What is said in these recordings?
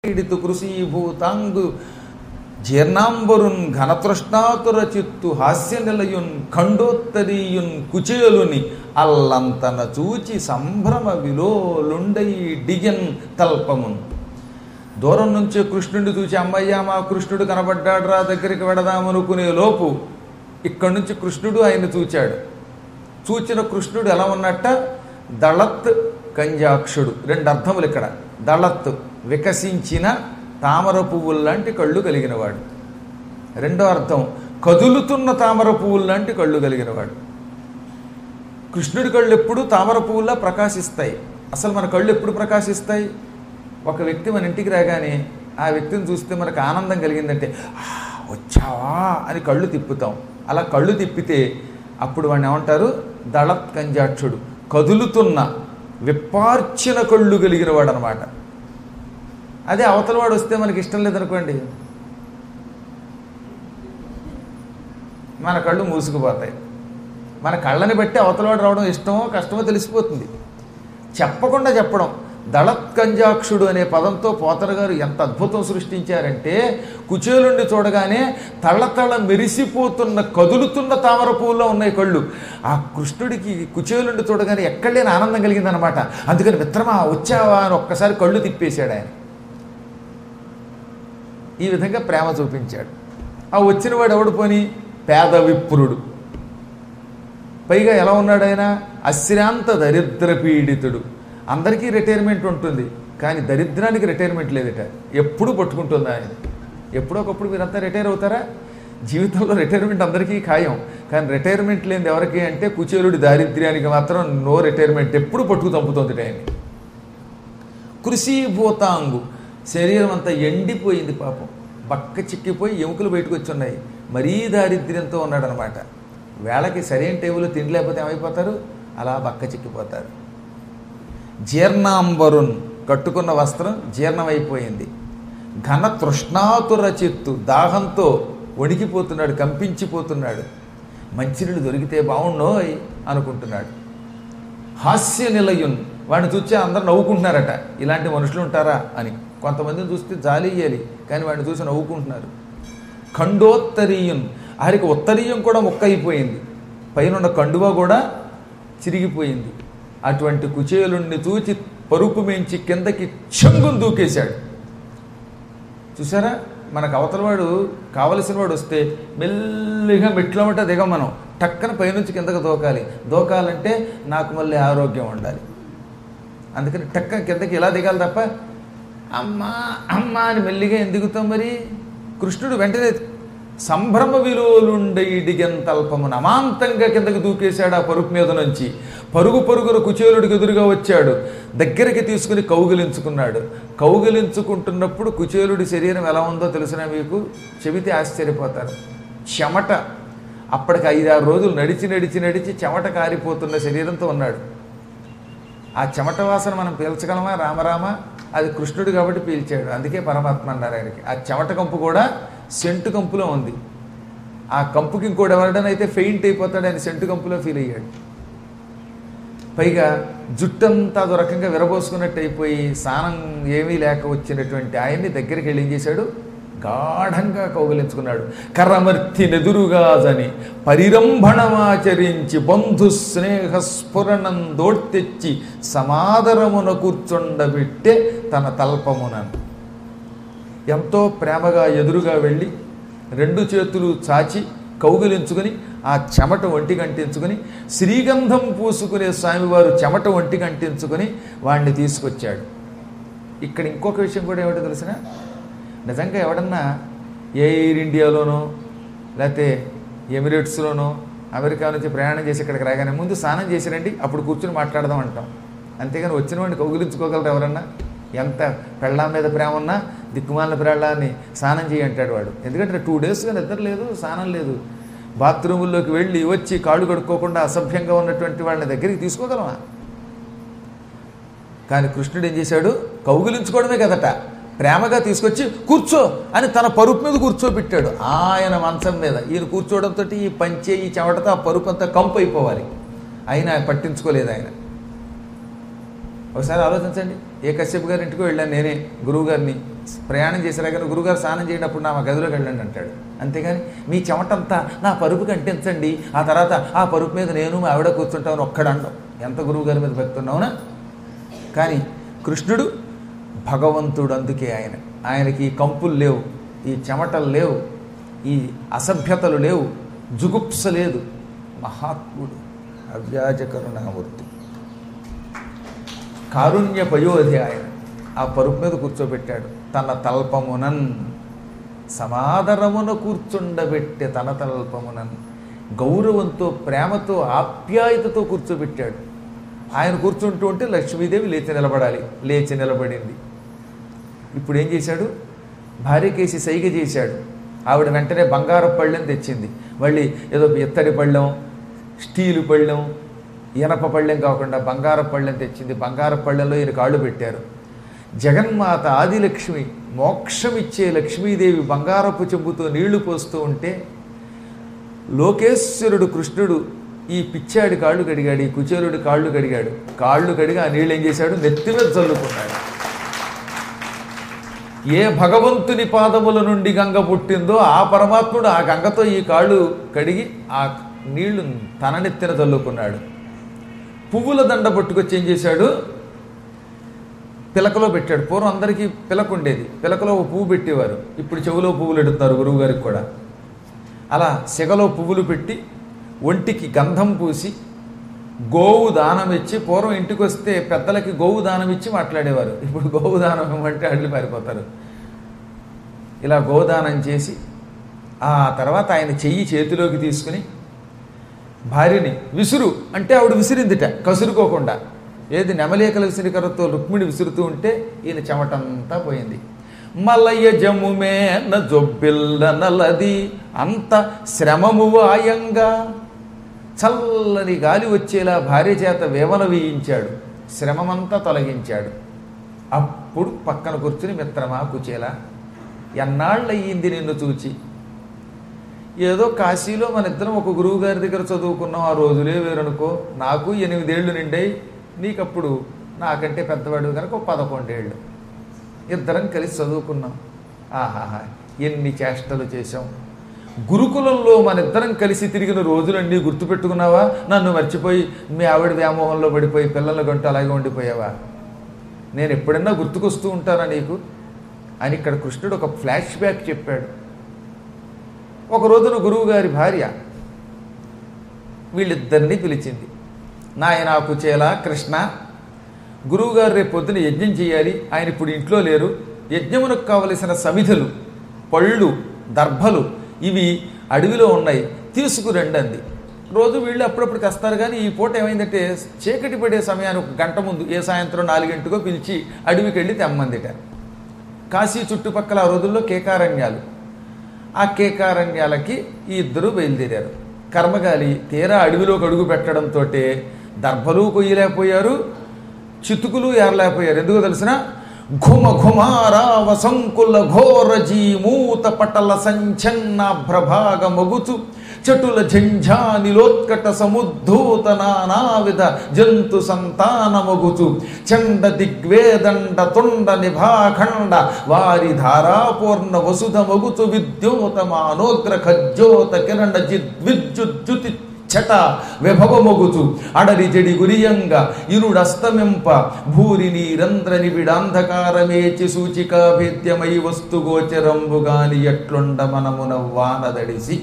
పీడితు కృషీభూతాంగు జీర్ణాంబరున్ ఘనతృష్ణాతుర చిత్తు హాస్య నిలయున్ ఖండోత్తరీయున్ కుచేలుని అల్లంతన చూచి సంభ్రమ విలోలుండై డిగన్ తల్పమున్ దూరం నుంచి కృష్ణుడిని చూసి అమ్మయ్య మా కృష్ణుడు కనబడ్డాడురా దగ్గరికి వెడదామనుకునే లోపు ఇక్కడి నుంచి కృష్ణుడు ఆయన చూచాడు చూచిన కృష్ణుడు ఎలా ఉన్నట్ట దళత్ కంజాక్షుడు రెండు అర్థములు ఇక్కడ దళత్ వికసించిన తామర పువ్వులు లాంటి కళ్ళు కలిగినవాడు రెండో అర్థం కదులుతున్న తామర పువ్వులు లాంటి కళ్ళు కలిగినవాడు కృష్ణుడి కళ్ళు ఎప్పుడు తామర పువ్వుల్లా ప్రకాశిస్తాయి అసలు మన కళ్ళు ఎప్పుడు ప్రకాశిస్తాయి ఒక వ్యక్తి మన ఇంటికి రాగానే ఆ వ్యక్తిని చూస్తే మనకు ఆనందం కలిగిందంటే "ఆ, వచ్చావా అని కళ్ళు తిప్పుతాం అలా కళ్ళు తిప్పితే అప్పుడు వాడిని ఏమంటారు దళత్ కంజాక్షుడు కదులుతున్న విప్పార్చిన కళ్ళు కలిగిన వాడు అనమాట అదే అవతల వాడు వస్తే మనకి ఇష్టం లేదనుకోండి మన కళ్ళు మూసుకుపోతాయి మన కళ్ళని బట్టి అవతలవాడు రావడం ఇష్టమో కష్టమో తెలిసిపోతుంది చెప్పకుండా చెప్పడం దళత్కంజాక్షుడు అనే పదంతో పోతర గారు ఎంత అద్భుతం సృష్టించారంటే కుచేలుండి చూడగానే తళ్ళతళ్ళ మెరిసిపోతున్న కదులుతున్న తామర పువ్వుల్లో ఉన్నాయి కళ్ళు ఆ కృష్ణుడికి కుచేలుండి చూడగానే ఎక్కడలేని ఆనందం కలిగిందనమాట అందుకని మిత్రమా వచ్చావా అని ఒక్కసారి కళ్ళు తిప్పేశాడు ఆయన ఈ విధంగా ప్రేమ చూపించాడు ఆ వచ్చిన వాడు ఎవడు పోని పేద విప్రుడు పైగా ఎలా ఉన్నాడు ఆయన అశ్రాంత దరిద్ర పీడితుడు అందరికీ రిటైర్మెంట్ ఉంటుంది కానీ దరిద్రానికి రిటైర్మెంట్ లేదట ఎప్పుడు పట్టుకుంటుంది ఆయన ఎప్పుడో ఒకప్పుడు మీరంతా రిటైర్ అవుతారా జీవితంలో రిటైర్మెంట్ అందరికీ ఖాయం కానీ రిటైర్మెంట్ లేనిది ఎవరికి అంటే కుచేలుడి దారిద్ర్యానికి మాత్రం నో రిటైర్మెంట్ ఎప్పుడు పట్టుకు చంపుతుంది ఆయన్ని కృషీభూతాంగు శరీరం అంతా ఎండిపోయింది పాపం బక్క చిక్కిపోయి ఎముకలు బయటకు వచ్చి ఉన్నాయి మరీ దారిద్ర్యంతో ఉన్నాడనమాట వేళకి సరైన టేబుల్ తిండి లేకపోతే ఏమైపోతారు అలా బక్క చిక్కిపోతారు జీర్ణాంబరున్ కట్టుకున్న వస్త్రం జీర్ణమైపోయింది ఘన తృష్ణాతుర చిత్తు దాహంతో వణికిపోతున్నాడు కంపించిపోతున్నాడు మంచినీళ్ళు దొరికితే బాగుండోయ్ అనుకుంటున్నాడు హాస్య నిలయున్ వాడిని చూస్తే అందరు నవ్వుకుంటున్నారట ఇలాంటి మనుషులు ఉంటారా అని కొంతమందిని చూస్తే జాలి ఇయ్యాలి కానీ వాడిని చూసి నవ్వుకుంటున్నారు ఖండోత్తరీయున్ ఆరికి ఉత్తరీయం కూడా ముక్క అయిపోయింది పైన కండువా కూడా చిరిగిపోయింది అటువంటి కుచేలుణ్ణి చూచి పరుపు మించి కిందకి చెంగును దూకేశాడు చూసారా మనకు అవతలవాడు కావలసిన వాడు వస్తే మెల్లిగా మెట్లమట దిగం మనం టక్కన పైనుంచి కిందకు దూకాలి దూకాలంటే నాకు మళ్ళీ ఆరోగ్యం ఉండాలి అందుకని టక్క కిందకి ఇలా దిగాలి తప్ప అమ్మా అమ్మా అని మెల్లిగా ఏం దిగుతాం మరి కృష్ణుడు వెంటనే సంభ్రమ విలువలుండై డిగెంత అల్పమున అమాంతంగా కిందకి దూకేశాడు ఆ పరుపు మీద నుంచి పరుగు పరుగున కుచేలుడికి ఎదురుగా వచ్చాడు దగ్గరికి తీసుకుని కౌగిలించుకున్నాడు కౌగిలించుకుంటున్నప్పుడు కుచేలుడి శరీరం ఎలా ఉందో తెలిసిన మీకు చెబితే ఆశ్చర్యపోతారు చెమట అప్పటికి ఐదారు రోజులు నడిచి నడిచి నడిచి చెమట కారిపోతున్న శరీరంతో ఉన్నాడు ఆ చెమట వాసన మనం పీల్చగలమా రామరామ అది కృష్ణుడు కాబట్టి పీల్చాడు అందుకే పరమాత్మ అన్నారు ఆయనకి ఆ చెమట కంపు కూడా సెంటు కంపులో ఉంది ఆ కంపుకి ఇంకోటి ఎవరిడైనా అయితే ఫెయింట్ అయిపోతాడు ఆయన సెంటు కంపులో ఫీల్ అయ్యాడు పైగా జుట్టంతా అదో రకంగా విరబోసుకున్నట్టు అయిపోయి స్నానం ఏమీ లేక వచ్చినటువంటి ఆయన్ని దగ్గరికి వెళ్ళి ఏం చేశాడు గాఢంగా కౌగిలించుకున్నాడు కర్రమర్తి నెదురుగాజని పరిరంభణమాచరించి బంధు స్నేహ స్ఫురణం దోడ్తెచ్చి సమాదరమున కూర్చుండబెట్టే తన తల్పమునను ఎంతో ప్రేమగా ఎదురుగా వెళ్ళి రెండు చేతులు చాచి కౌగిలించుకుని ఆ చెమట ఒంటికి అంటించుకుని శ్రీగంధం పూసుకునే స్వామివారు చెమట ఒంటికి అంటించుకుని వాడిని తీసుకొచ్చాడు ఇక్కడ ఇంకొక విషయం కూడా ఏమిటో తెలిసిన నిజంగా ఎవడన్నా ఎయిర్ ఇండియాలోనో లేకపోతే ఎమిరేట్స్లోనో అమెరికా నుంచి ప్రయాణం చేసి ఇక్కడికి రాగానే ముందు స్నానం చేసిరండి అప్పుడు కూర్చుని మాట్లాడదాం అంటాం అంతేగాని వచ్చిన వాడిని కౌగిలించుకోగలరు ఎవరన్నా ఎంత పెళ్ళాం మీద ప్రేమ ఉన్నా దిక్కుమాలిన పెళ్ళాన్ని స్నానం చేయి అంటాడు వాడు ఎందుకంటే టూ డేస్గా నిద్ర లేదు స్నానం లేదు బాత్రూముల్లోకి వెళ్ళి వచ్చి కాళ్ళు కడుక్కోకుండా అసభ్యంగా ఉన్నటువంటి వాళ్ళని దగ్గరికి తీసుకోగలమా కానీ కృష్ణుడు ఏం చేశాడు కౌగిలించుకోవడమే కదట ప్రేమగా తీసుకొచ్చి కూర్చో అని తన పరుపు మీద కూర్చోబెట్టాడు ఆయన మంచం మీద ఈయన కూర్చోవడంతో ఈ పంచే ఈ చెమటతో ఆ పరుపు అంతా కంపు అయిపోవాలి అయినా పట్టించుకోలేదు ఆయన ఒకసారి ఆలోచించండి ఏ కశ్యప్ గారి ఇంటికి వెళ్ళాను నేనే గురువు గారిని ప్రయాణం చేసినా కానీ గురుగారు స్నానం చేయనప్పుడు నా గదిలోకి వెళ్ళండి అంటాడు అంతేగాని మీ చెమటంతా నా పరుపుకి అంటించండి ఆ తర్వాత ఆ పరుపు మీద నేను మా ఆవిడ కూర్చుంటామని ఒక్కడండం ఎంత గురువు గారి మీద భక్తి ఉన్నావునా కానీ కృష్ణుడు భగవంతుడు అందుకే ఆయన ఆయనకి ఈ కంపులు లేవు ఈ చెమటలు లేవు ఈ అసభ్యతలు లేవు జుగుప్స లేదు మహాత్ముడు అవ్యాజ కరుణామూర్తి కారుణ్య పయోధి ఆయన ఆ పరుపు మీద కూర్చోబెట్టాడు తన తల్పమునన్ సమాదరమున కూర్చుండబెట్టే తన తల్పమునన్ గౌరవంతో ప్రేమతో ఆప్యాయతతో కూర్చోబెట్టాడు ఆయన కూర్చుంటూ ఉంటే లక్ష్మీదేవి లేచి నిలబడాలి లేచి నిలబడింది ఇప్పుడు ఏం చేశాడు భార్యకేసి సైగ చేశాడు ఆవిడ వెంటనే బంగారు పళ్ళెం తెచ్చింది మళ్ళీ ఏదో ఇత్తడి పళ్ళెం స్టీలు పళ్ళెం ఇనప పళ్ళెం కాకుండా బంగారు పళ్ళెం తెచ్చింది బంగారు పళ్ళెంలో ఈయన కాళ్ళు పెట్టారు జగన్మాత ఆదిలక్ష్మి మోక్షమిచ్చే లక్ష్మీదేవి బంగారపు చెంబుతో నీళ్లు పోస్తూ ఉంటే లోకేశ్వరుడు కృష్ణుడు ఈ పిచ్చాడి కాళ్ళు కడిగాడు ఈ కుచేరుడి కాళ్ళు కడిగాడు కాళ్ళు కడిగి ఆ నీళ్ళు ఏం చేశాడు నెత్తి మీద చల్లుకున్నాడు ఏ భగవంతుని పాదముల నుండి గంగ పుట్టిందో ఆ పరమాత్ముడు ఆ గంగతో ఈ కాళ్ళు కడిగి ఆ నీళ్లు తన నెత్తిన చల్లుకున్నాడు పువ్వుల దండ పట్టుకొచ్చి ఏం చేశాడు పిలకలో పెట్టాడు పూర్వం అందరికీ పిలక ఉండేది పిలకలో ఒక పువ్వు పెట్టేవారు ఇప్పుడు చెవులో పువ్వులు ఎడుతున్నారు గురువు గారికి కూడా అలా సెగలో పువ్వులు పెట్టి ఒంటికి గంధం పూసి గోవు దానం ఇచ్చి పూర్వం ఇంటికి వస్తే పెద్దలకి గోవు దానం ఇచ్చి మాట్లాడేవారు ఇప్పుడు గోవు దానం ఇవ్వమంటే అడ్లు పారిపోతారు ఇలా గోదానం చేసి ఆ తర్వాత ఆయన చెయ్యి చేతిలోకి తీసుకుని భార్యని విసురు అంటే ఆవిడ విసిరిందిట కసురుకోకుండా ఏది నెమలేకల విసిరికరతో రుక్మిణి విసురుతూ ఉంటే ఈయన చెమటంతా పోయింది మలయ జముమే జొబ్బిల్ల నలది అంత శ్రమము వాయంగా చల్లని గాలి వచ్చేలా భార్య చేత వేవన వేయించాడు శ్రమమంతా తొలగించాడు అప్పుడు పక్కన కూర్చుని మిత్రమా కుచేలా ఎన్నాళ్ళయ్యింది నిన్ను చూచి ఏదో కాశీలో మన ఇద్దరం ఒక గురువు గారి దగ్గర చదువుకున్నాం ఆ రోజులే వేరనుకో నాకు ఎనిమిదేళ్లు నిండాయి నీకప్పుడు నాకంటే పెద్దవాడు కనుక ఒక పదకొండేళ్ళు ఇద్దరం కలిసి చదువుకున్నాం ఆహాహా ఎన్ని చేష్టలు చేశాం గురుకులంలో మన ఇద్దరం కలిసి తిరిగిన రోజులన్నీ గుర్తుపెట్టుకున్నావా నన్ను మర్చిపోయి మీ ఆవిడ వ్యామోహంలో పడిపోయి పిల్లల గంట అలాగే ఉండిపోయావా నేను ఎప్పుడన్నా గుర్తుకొస్తూ ఉంటానా నీకు అని ఇక్కడ కృష్ణుడు ఒక ఫ్లాష్ బ్యాక్ చెప్పాడు ఒక రోజున గురువు గారి భార్య వీళ్ళిద్దరినీ పిలిచింది నాయన కుచేల కృష్ణ గురువుగారు రేపు పొద్దున యజ్ఞం చేయాలి ఆయన ఇప్పుడు ఇంట్లో లేరు యజ్ఞమునకు కావలసిన సమిధులు పళ్ళు దర్భలు ఇవి అడవిలో ఉన్నాయి తీసుకురండి అంది రోజు వీళ్ళు అప్పుడప్పుడు తెస్తారు కానీ ఈ పూట ఏమైందంటే చీకటి పడే సమయానికి ఒక గంట ముందు ఏ సాయంత్రం నాలుగింటికో పిలిచి అడవికి వెళ్ళి తెమ్మందిట కాశీ చుట్టుపక్కల ఆ రోజుల్లో కేకారణ్యాలు ఆ కేకారణ్యాలకి ఈ ఇద్దరు బయలుదేరారు కర్మగాలి తీరా అడవిలోకి అడుగు పెట్టడంతో దర్భలు కొయ్యలేకపోయారు చితుకులు ఏరలేకపోయారు ఎందుకో తెలిసిన ఘుమ ఘుమారావ సంకుల ఘోర జీమూత పటల సంచన్న ప్రభాగ మగుచు చటుల ఝంఝానిలోత్కట సముద్ధూత నానావిధ జంతు సంతానమగుచు చండ దిగ్వేదండ తుండ నిభాఖండ వారి ధారాపూర్ణ వసుధ మగుచు విద్యోత మానోగ్ర ఖజ్జోత కిరణ జిద్విద్యుజ్జుతి చట విభవమొగుచు అడరి జడి గురియంగా ఇరుడస్తమింప భూరి నీరంధ్ర నిబిడాంధకారమేచి సూచికా భేద్యమై వస్తు గోచరంబుగాని ఎట్లుండ మనమున వానదడిసి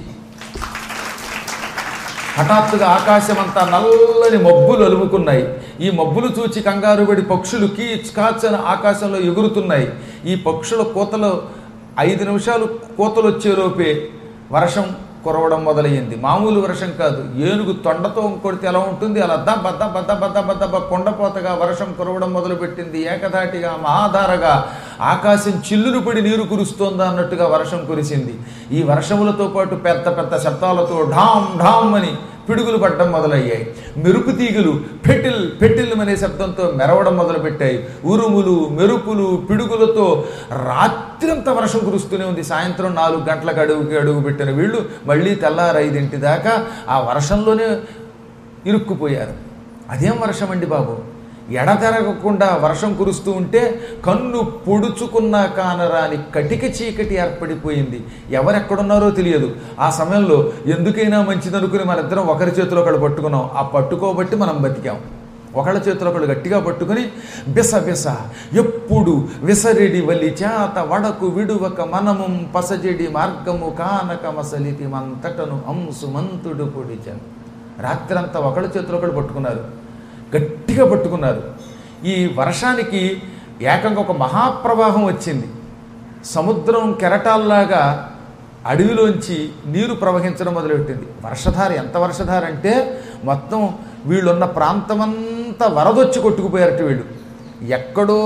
హఠాత్తుగా ఆకాశమంతా నల్లని మబ్బులు అలుముకున్నాయి ఈ మబ్బులు చూచి కంగారు పడి పక్షులు కీచ్ కాచన ఆకాశంలో ఎగురుతున్నాయి ఈ పక్షుల కోతలో ఐదు నిమిషాలు కోతలు వచ్చేలోపే వర్షం కురవడం మొదలయ్యింది మామూలు వర్షం కాదు ఏనుగు తొండతో కొడితే ఎలా ఉంటుంది అలా ద బద్ద బద్ద బద్ద బద్ద బ కొండపోతగా వర్షం కురవడం మొదలుపెట్టింది ఏకధాటిగా మహాధారగా ఆకాశం చిల్లులు పడి నీరు కురుస్తోందా అన్నట్టుగా వర్షం కురిసింది ఈ వర్షములతో పాటు పెద్ద పెద్ద శబ్దాలతో ఢామ్ ఢామ్ అని పిడుగులు పడ్డం మొదలయ్యాయి మెరుపు తీగులు పెటిల్ పెటిల్ అనే శబ్దంతో మెరవడం మొదలుపెట్టాయి ఉరుములు మెరుపులు పిడుగులతో రాత్రంతా వర్షం కురుస్తూనే ఉంది సాయంత్రం నాలుగు గంటలకు అడుగుకి అడుగు పెట్టిన వీళ్ళు మళ్ళీ తెల్లారు ఐదింటి దాకా ఆ వర్షంలోనే ఇరుక్కుపోయారు అదేం వర్షం అండి బాబు ఎడతెరగకుండా వర్షం కురుస్తూ ఉంటే కన్ను పొడుచుకున్నా కానరాని కటిక చీకటి ఏర్పడిపోయింది ఎవరెక్కడున్నారో తెలియదు ఆ సమయంలో ఎందుకైనా మంచిదనుకుని మనిద్దరం ఒకరి చేతిలో ఒకడు పట్టుకున్నాం ఆ పట్టుకోబట్టి మనం బతికాం ఒకళ్ళ చేతిలో ఒకళ్ళు గట్టిగా పట్టుకుని బిస బిస ఎప్పుడు విసరిడి వలి చేత వడకు విడువక మనము పసజెడి మార్గము కానక మసలితి మంతటను అంసు మంతుడు పొడిచాను రాత్రంతా ఒకళ్ళ చేతిలో ఒకళ్ళు పట్టుకున్నారు గట్టిగా పట్టుకున్నారు ఈ వర్షానికి ఏకంగా ఒక మహాప్రవాహం వచ్చింది సముద్రం కెరటాల్లాగా అడవిలోంచి నీరు ప్రవహించడం మొదలుపెట్టింది వర్షధార ఎంత వర్షధార అంటే మొత్తం వీళ్ళున్న ప్రాంతమంతా వరదొచ్చి కొట్టుకుపోయారట వీళ్ళు ఎక్కడో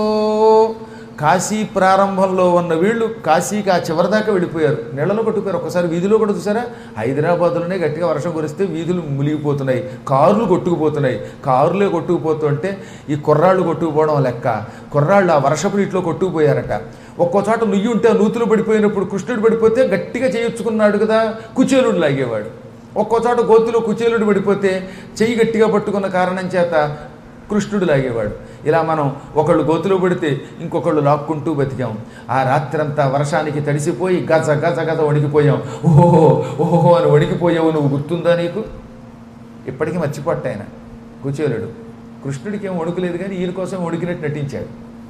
కాశీ ప్రారంభంలో ఉన్న వీళ్ళు కాశీకి ఆ చివరి దాకా వెళ్ళిపోయారు నీళ్ళలో కొట్టుకుపోయారు ఒకసారి వీధిలో కూడా చూసారా హైదరాబాద్లోనే గట్టిగా వర్షం కురిస్తే వీధులు మునిగిపోతున్నాయి కార్లు కొట్టుకుపోతున్నాయి కారులే కొట్టుకుపోతుంటే ఈ కుర్రాళ్ళు కొట్టుకుపోవడం లెక్క కుర్రాళ్ళు ఆ వర్షపు నీటిలో కొట్టుకుపోయారట ఒక్కో చోట నుయ్యి ఉంటే ఆ నూతులు పడిపోయినప్పుడు కృష్ణుడు పడిపోతే గట్టిగా చేయించుకున్నాడు కదా కుచేలుడు లాగేవాడు ఒక్కో చోట గోతులో కుచేలుడు పడిపోతే చెయ్యి గట్టిగా పట్టుకున్న కారణం చేత కృష్ణుడు లాగేవాడు ఇలా మనం ఒకళ్ళు గోతులో పడితే ఇంకొకళ్ళు లాక్కుంటూ బతికాం ఆ రాత్రంతా వర్షానికి తడిసిపోయి గజ గజ గజ వణికిపోయాం ఓహో ఓహో అని వణికిపోయావు నువ్వు గుర్తుందా నీకు ఇప్పటికీ మర్చిపోట్ట ఆయన కుచేలుడు కృష్ణుడికి ఏం వణుకులేదు కానీ వీళ్ళ కోసం వణికినట్టు నటించాడు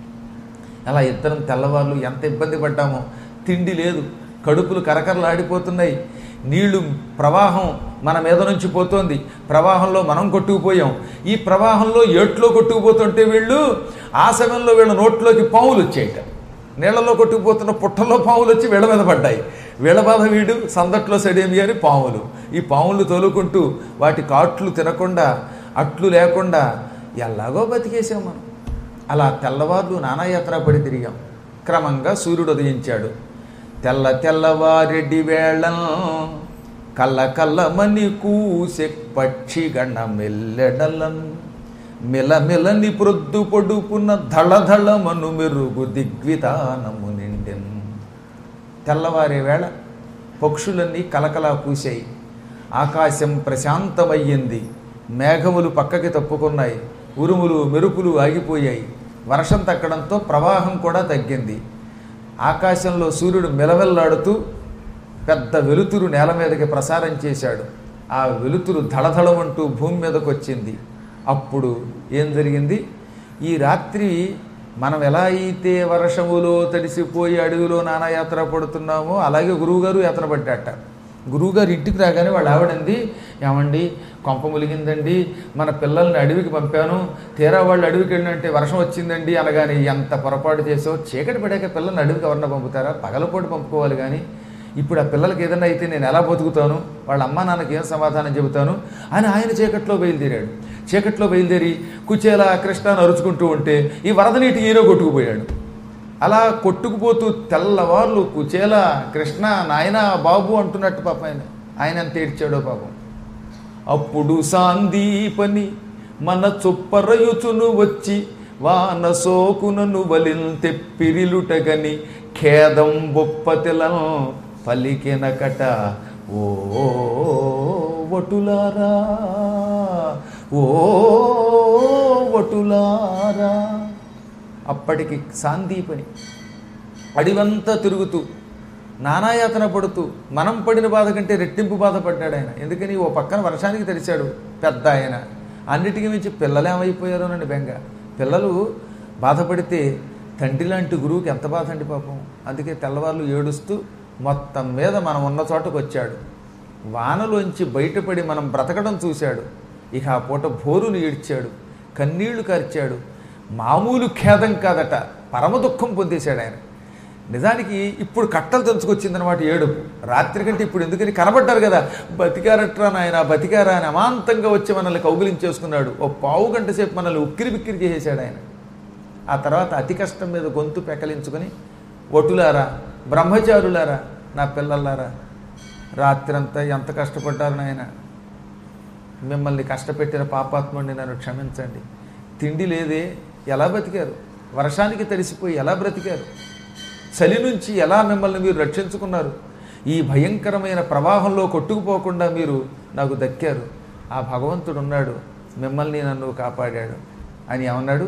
అలా ఇద్దరం తెల్లవాళ్ళు ఎంత ఇబ్బంది పడ్డామో తిండి లేదు కడుపులు కరకరలాడిపోతున్నాయి నీళ్లు ప్రవాహం మన మీద నుంచి పోతోంది ప్రవాహంలో మనం కొట్టుకుపోయాం ఈ ప్రవాహంలో ఏట్లో కొట్టుకుపోతుంటే వీళ్ళు ఆ సమయంలో వీళ్ళ నోట్లోకి పాములు వచ్చాయట నీళ్లలో కొట్టుకుపోతున్న పుట్టల్లో పాములు వచ్చి వీళ్ళ మీద పడ్డాయి వీళ్ళ బాధ వీడు సందట్లో సడేమి అని పాములు ఈ పాములు తోలుకుంటూ వాటి కాట్లు తినకుండా అట్లు లేకుండా ఎలాగో బతికేసాం మనం అలా తెల్లవార్లు నానాయాత్ర పడి తిరిగాం క్రమంగా సూర్యుడు ఉదయించాడు తెల్ల తెల్లవారెడ్డి వేళం కల్ల కల్లమని కూసె పక్షి గణ మెల్లెడలన్ మిలమిలని ప్రొద్దు పొడుపున ధళధళమను మెరుగు దిగ్వితానము నిండెన్ తెల్లవారే వేళ పక్షులన్నీ కలకలా పూసాయి ఆకాశం ప్రశాంతమయ్యింది మేఘములు పక్కకి తప్పుకున్నాయి ఉరుములు మెరుపులు ఆగిపోయాయి వర్షం తగ్గడంతో ప్రవాహం కూడా తగ్గింది ఆకాశంలో సూర్యుడు మెలమెల్లాడుతూ పెద్ద వెలుతురు నేల మీదకి ప్రసారం చేశాడు ఆ వెలుతురు ధళధళమంటూ భూమి మీదకి వచ్చింది అప్పుడు ఏం జరిగింది ఈ రాత్రి మనం ఎలా అయితే వర్షములో తడిసిపోయి అడవిలో నానా యాత్ర పడుతున్నామో అలాగే గురువుగారు యాత్ర పడ్డాట గురువుగారు ఇంటికి రాగానే వాళ్ళ ఆవిడంది ఏమండి కొంప ములిగిందండి మన పిల్లల్ని అడవికి పంపాను తీరా వాళ్ళు అడవికి వెళ్ళినంటే వర్షం వచ్చిందండి అనగానే ఎంత పొరపాటు చేసావు చీకటి పడాక పిల్లల్ని అడవికి ఎవరన్నా పంపుతారా పగలపూట పంపుకోవాలి కానీ ఇప్పుడు ఆ పిల్లలకి ఏదైనా అయితే నేను ఎలా బతుకుతాను వాళ్ళ అమ్మ నాన్నకి ఏం సమాధానం చెబుతాను అని ఆయన చీకట్లో బయలుదేరాడు చీకట్లో బయలుదేరి కుచేల కృష్ణ అని అరుచుకుంటూ ఉంటే ఈ వరద నీటి ఈయన కొట్టుకుపోయాడు అలా కొట్టుకుపోతూ తెల్లవార్లు కుచేల కృష్ణ నాయన బాబు అంటున్నట్టు పాప ఆయన ఆయన ఎంత ఏడ్చాడో పాపం అప్పుడు సాందీపని మన చొప్పరయుచును వచ్చి వాన సోకునను వలిల్ తెప్పిరిలుటగని ఖేదం బొప్పతిలం పలికెనకట ఓ వటులారా ఓ వటులారా అప్పటికి సాందీపని అడివంతా తిరుగుతూ నానాయాతన పడుతూ మనం పడిన బాధ కంటే రెట్టింపు బాధపడ్డాడు ఆయన ఎందుకని ఓ పక్కన వర్షానికి తెరిచాడు పెద్ద ఆయన అన్నిటికీ మించి పిల్లలు ఏమైపోయారో నన్ను బెంగ పిల్లలు బాధపడితే తండ్రి లాంటి గురువుకి ఎంత బాధ అండి పాపం అందుకే తెల్లవాళ్ళు ఏడుస్తూ మొత్తం మీద మనం ఉన్న చోటకు వచ్చాడు వానలోంచి బయటపడి మనం బ్రతకడం చూశాడు ఇక ఆ పూట భోరును ఈడ్చాడు కన్నీళ్లు కార్చాడు మామూలు ఖేదం కాదట పరమ దుఃఖం పొందేశాడు ఆయన నిజానికి ఇప్పుడు కట్టలు తెంచుకొచ్చిందనమాట ఏడుపు రాత్రి కంటే ఇప్పుడు ఎందుకని కనబడ్డారు కదా బతికారట్రా నాయన బతికారా అని అమాంతంగా వచ్చి మనల్ని కౌగిలించేసుకున్నాడు ఓ పావు గంట సేపు మనల్ని ఉక్కిరి బిక్కిరి చేసేసాడు ఆయన ఆ తర్వాత అతి కష్టం మీద గొంతు పెకలించుకొని ఒటులారా బ్రహ్మచారులారా నా పిల్లలారా రాత్రంతా ఎంత కష్టపడ్డారు నాయన మిమ్మల్ని కష్టపెట్టిన పాపాత్ముడిని నన్ను క్షమించండి తిండి లేదే ఎలా బ్రతికారు వర్షానికి తడిసిపోయి ఎలా బ్రతికారు చలి నుంచి ఎలా మిమ్మల్ని మీరు రక్షించుకున్నారు ఈ భయంకరమైన ప్రవాహంలో కొట్టుకుపోకుండా మీరు నాకు దక్కారు ఆ భగవంతుడు ఉన్నాడు మిమ్మల్ని నన్ను కాపాడాడు అని ఏమన్నాడు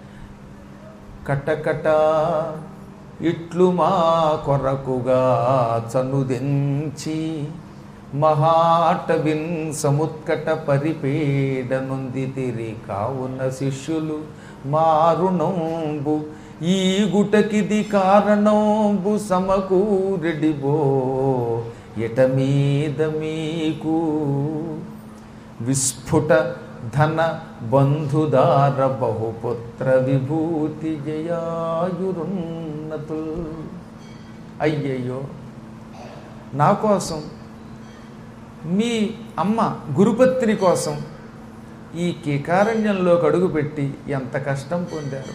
కట్టకట ఇట్లు మా కొరకుగా చనుదెంచి మహాటవిన్ సముత్కట పరిపేడనుంది తిరి కావున శిష్యులు మారుణంబు ఈ గుటకిది కారణంబు సమకూరెడిబో ఎట మీద మీకు విస్ఫుట ధన బంధుదార బహుపుత్ర విభూతి జయాయురున్నతుల్ అయ్యయ్యో నా కోసం మీ అమ్మ గురుపత్ని కోసం ఈ కీకారణ్యంలోకి అడుగుపెట్టి ఎంత కష్టం పొందారు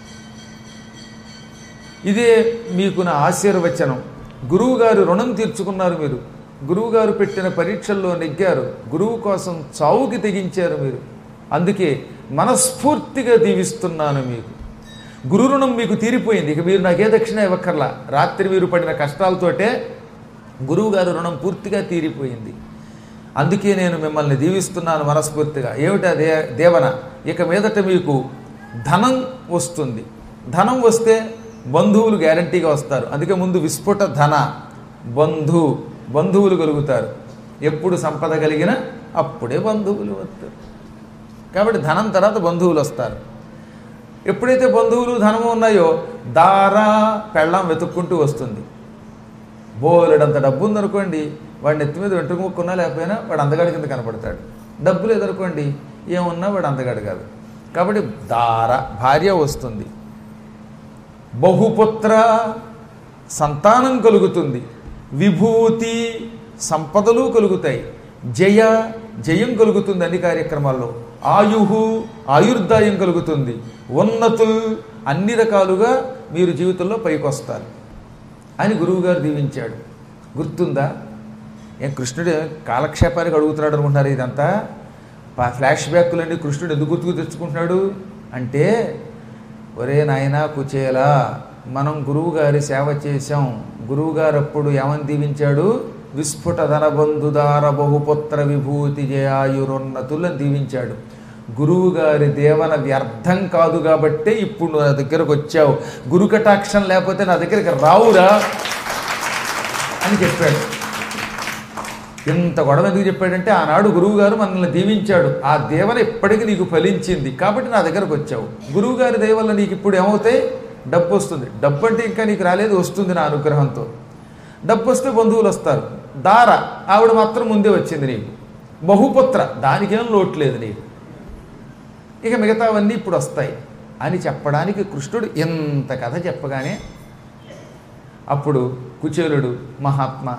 ఇదే మీకు నా ఆశీర్వచనం గురువుగారు రుణం తీర్చుకున్నారు మీరు గురువుగారు పెట్టిన పరీక్షల్లో నెగ్గారు గురువు కోసం చావుకి తెగించారు మీరు అందుకే మనస్ఫూర్తిగా దీవిస్తున్నాను మీకు గురు రుణం మీకు తీరిపోయింది ఇక మీరు నాకే దక్షిణ ఇవ్వక్కర్లా రాత్రి మీరు పడిన కష్టాలతోటే గురువుగారు రుణం పూర్తిగా తీరిపోయింది అందుకే నేను మిమ్మల్ని దీవిస్తున్నాను మనస్ఫూర్తిగా ఏమిటా దే దేవన ఇక మీదట మీకు ధనం వస్తుంది ధనం వస్తే బంధువులు గ్యారంటీగా వస్తారు అందుకే ముందు విస్ఫుట ధన బంధు బంధువులు కలుగుతారు ఎప్పుడు సంపద కలిగినా అప్పుడే బంధువులు వస్తారు కాబట్టి ధనం తర్వాత బంధువులు వస్తారు ఎప్పుడైతే బంధువులు ధనము ఉన్నాయో దారా పెళ్ళం వెతుక్కుంటూ వస్తుంది బోలెడంత డబ్బు ఉందనుకోండి వాడి నెత్తి మీద వెంట్రుక ముక్కున్నా లేకపోయినా వాడు అందగాడి కింద కనపడతాడు డబ్బు లేదనుకోండి ఏమున్నా వాడు అందగాడు కాదు కాబట్టి దార భార్య వస్తుంది బహుపుత్ర సంతానం కలుగుతుంది విభూతి సంపదలు కలుగుతాయి జయ జయం కలుగుతుంది అన్ని కార్యక్రమాల్లో ఆయుహు ఆయుర్దాయం కలుగుతుంది ఉన్నతులు అన్ని రకాలుగా మీరు జీవితంలో పైకొస్తారు అని గురువుగారు దీవించాడు గుర్తుందా ఏం కృష్ణుడు కాలక్షేపానికి అడుగుతున్నాడు అనుకుంటున్నారు ఇదంతా పా- ఫ్లాష్ బ్యాక్లన్నీ కృష్ణుడు ఎందుకు గుర్తుకు తెచ్చుకుంటున్నాడు అంటే ఒరే నాయనా కుచేలా మనం గురువుగారి సేవ చేశాం గురువుగారు అప్పుడు ఏమని దీవించాడు విస్ఫుట ధనబంధుదార బహుపుత్ర విభూతి జయాయురున్నతులను దీవించాడు గురువుగారి దేవన వ్యర్థం కాదు కాబట్టే ఇప్పుడు నువ్వు నా దగ్గరకు వచ్చావు గురు కటాక్షం లేకపోతే నా దగ్గరికి రావురా అని చెప్పాడు ఇంత గొడవ ఎందుకు చెప్పాడంటే ఆనాడు గురువు గారు మనల్ని దీవించాడు ఆ దేవన ఇప్పటికీ నీకు ఫలించింది కాబట్టి నా దగ్గరకు వచ్చావు గురువు గారి దయ వల్ల నీకు ఇప్పుడు ఏమవుతాయి డబ్బు వస్తుంది డబ్బు అంటే ఇంకా నీకు రాలేదు వస్తుంది నా అనుగ్రహంతో డబ్బు వస్తే బంధువులు వస్తారు దార ఆవిడ మాత్రం ముందే వచ్చింది నీకు బహుపుత్ర దానికేం లోటు లేదు నీకు ఇక మిగతావన్నీ ఇప్పుడు వస్తాయి అని చెప్పడానికి కృష్ణుడు ఎంత కథ చెప్పగానే అప్పుడు కుచేలుడు మహాత్మా